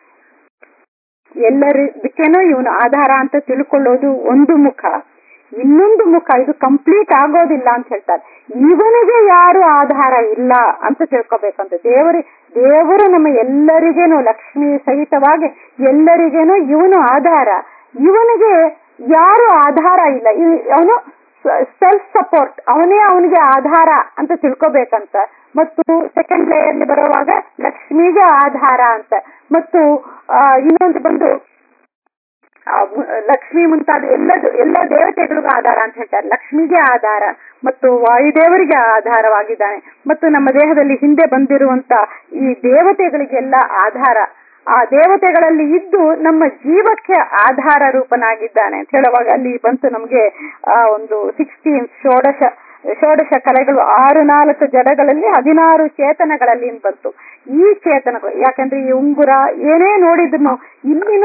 S1: ಎಲ್ಲರಿದಕ್ಕೇನೋ ಇವನು ಆಧಾರ ಅಂತ ತಿಳ್ಕೊಳ್ಳೋದು ಒಂದು ಮುಖ ಇನ್ನೊಂದು ಮುಖ ಇದು ಕಂಪ್ಲೀಟ್ ಆಗೋದಿಲ್ಲ ಅಂತ ಹೇಳ್ತಾರೆ ಇವನಿಗೆ ಯಾರು ಆಧಾರ ಇಲ್ಲ ಅಂತ ತಿಳ್ಕೊಬೇಕಂತ ದೇವರಿ ದೇವರು ನಮ್ಮ ಎಲ್ಲರಿಗೇನು ಲಕ್ಷ್ಮಿ ಸಹಿತವಾಗಿ ಎಲ್ಲರಿಗೇನು ಇವನು ಆಧಾರ ಇವನಿಗೆ ಯಾರು ಆಧಾರ ಇಲ್ಲ ಅವನು ಸೆಲ್ಫ್ ಸಪೋರ್ಟ್ ಅವನೇ ಅವನಿಗೆ ಆಧಾರ ಅಂತ ತಿಳ್ಕೊಬೇಕಂತ ಮತ್ತು ಸೆಕೆಂಡ್ ಲೇಯರ್ ಬರುವಾಗ ಲಕ್ಷ್ಮಿಗೆ ಆಧಾರ ಅಂತ ಮತ್ತು ಆ, ಇನ್ನೊಂದು ಬಂದು ಆ, ಮು- ಲಕ್ಷ್ಮಿ ಮುಂತಾದ ಎಲ್ಲದು ಎಲ್ಲ ದೇವತೆಗಳಿಗೂ ಆಧಾರ ಅಂತ ಹೇಳ್ತಾರೆ ಲಕ್ಷ್ಮಿಗೆ ಆಧಾರ ಮತ್ತು ವಾಯುದೇವರಿಗೆ ಆಧಾರವಾಗಿದ್ದಾನೆ ಮತ್ತು ನಮ್ಮ ದೇಹದಲ್ಲಿ ಹಿಂದೆ ಬಂದಿರುವಂತ ಈ ದೇವತೆಗಳಿಗೆಲ್ಲ ಆಧಾರ ಆ ದೇವತೆಗಳಲ್ಲಿ ಇದ್ದು ನಮ್ಮ ಜೀವಕ್ಕೆ ಆಧಾರ ರೂಪನಾಗಿದ್ದಾನೆ ಅಂತ ಹೇಳುವಾಗ ಅಲ್ಲಿ ಬಂತು ನಮ್ಗೆ ಆ ಒಂದು ಸಿಕ್ಸ್ಟೀನ್ ಷೋಡಶ ಷೋಡಶ ಕಲೆಗಳು ಆರು ನಾಲ್ಕು ಜಡಗಳಲ್ಲಿ ಹದಿನಾರು ಚೇತನಗಳಲ್ಲಿ ಬಂತು ಈ ಚೇತನಗಳು ಯಾಕಂದ್ರೆ ಈ ಉಂಗುರ ಏನೇ ನೋಡಿದ್ರು ಇಲ್ಲಿನ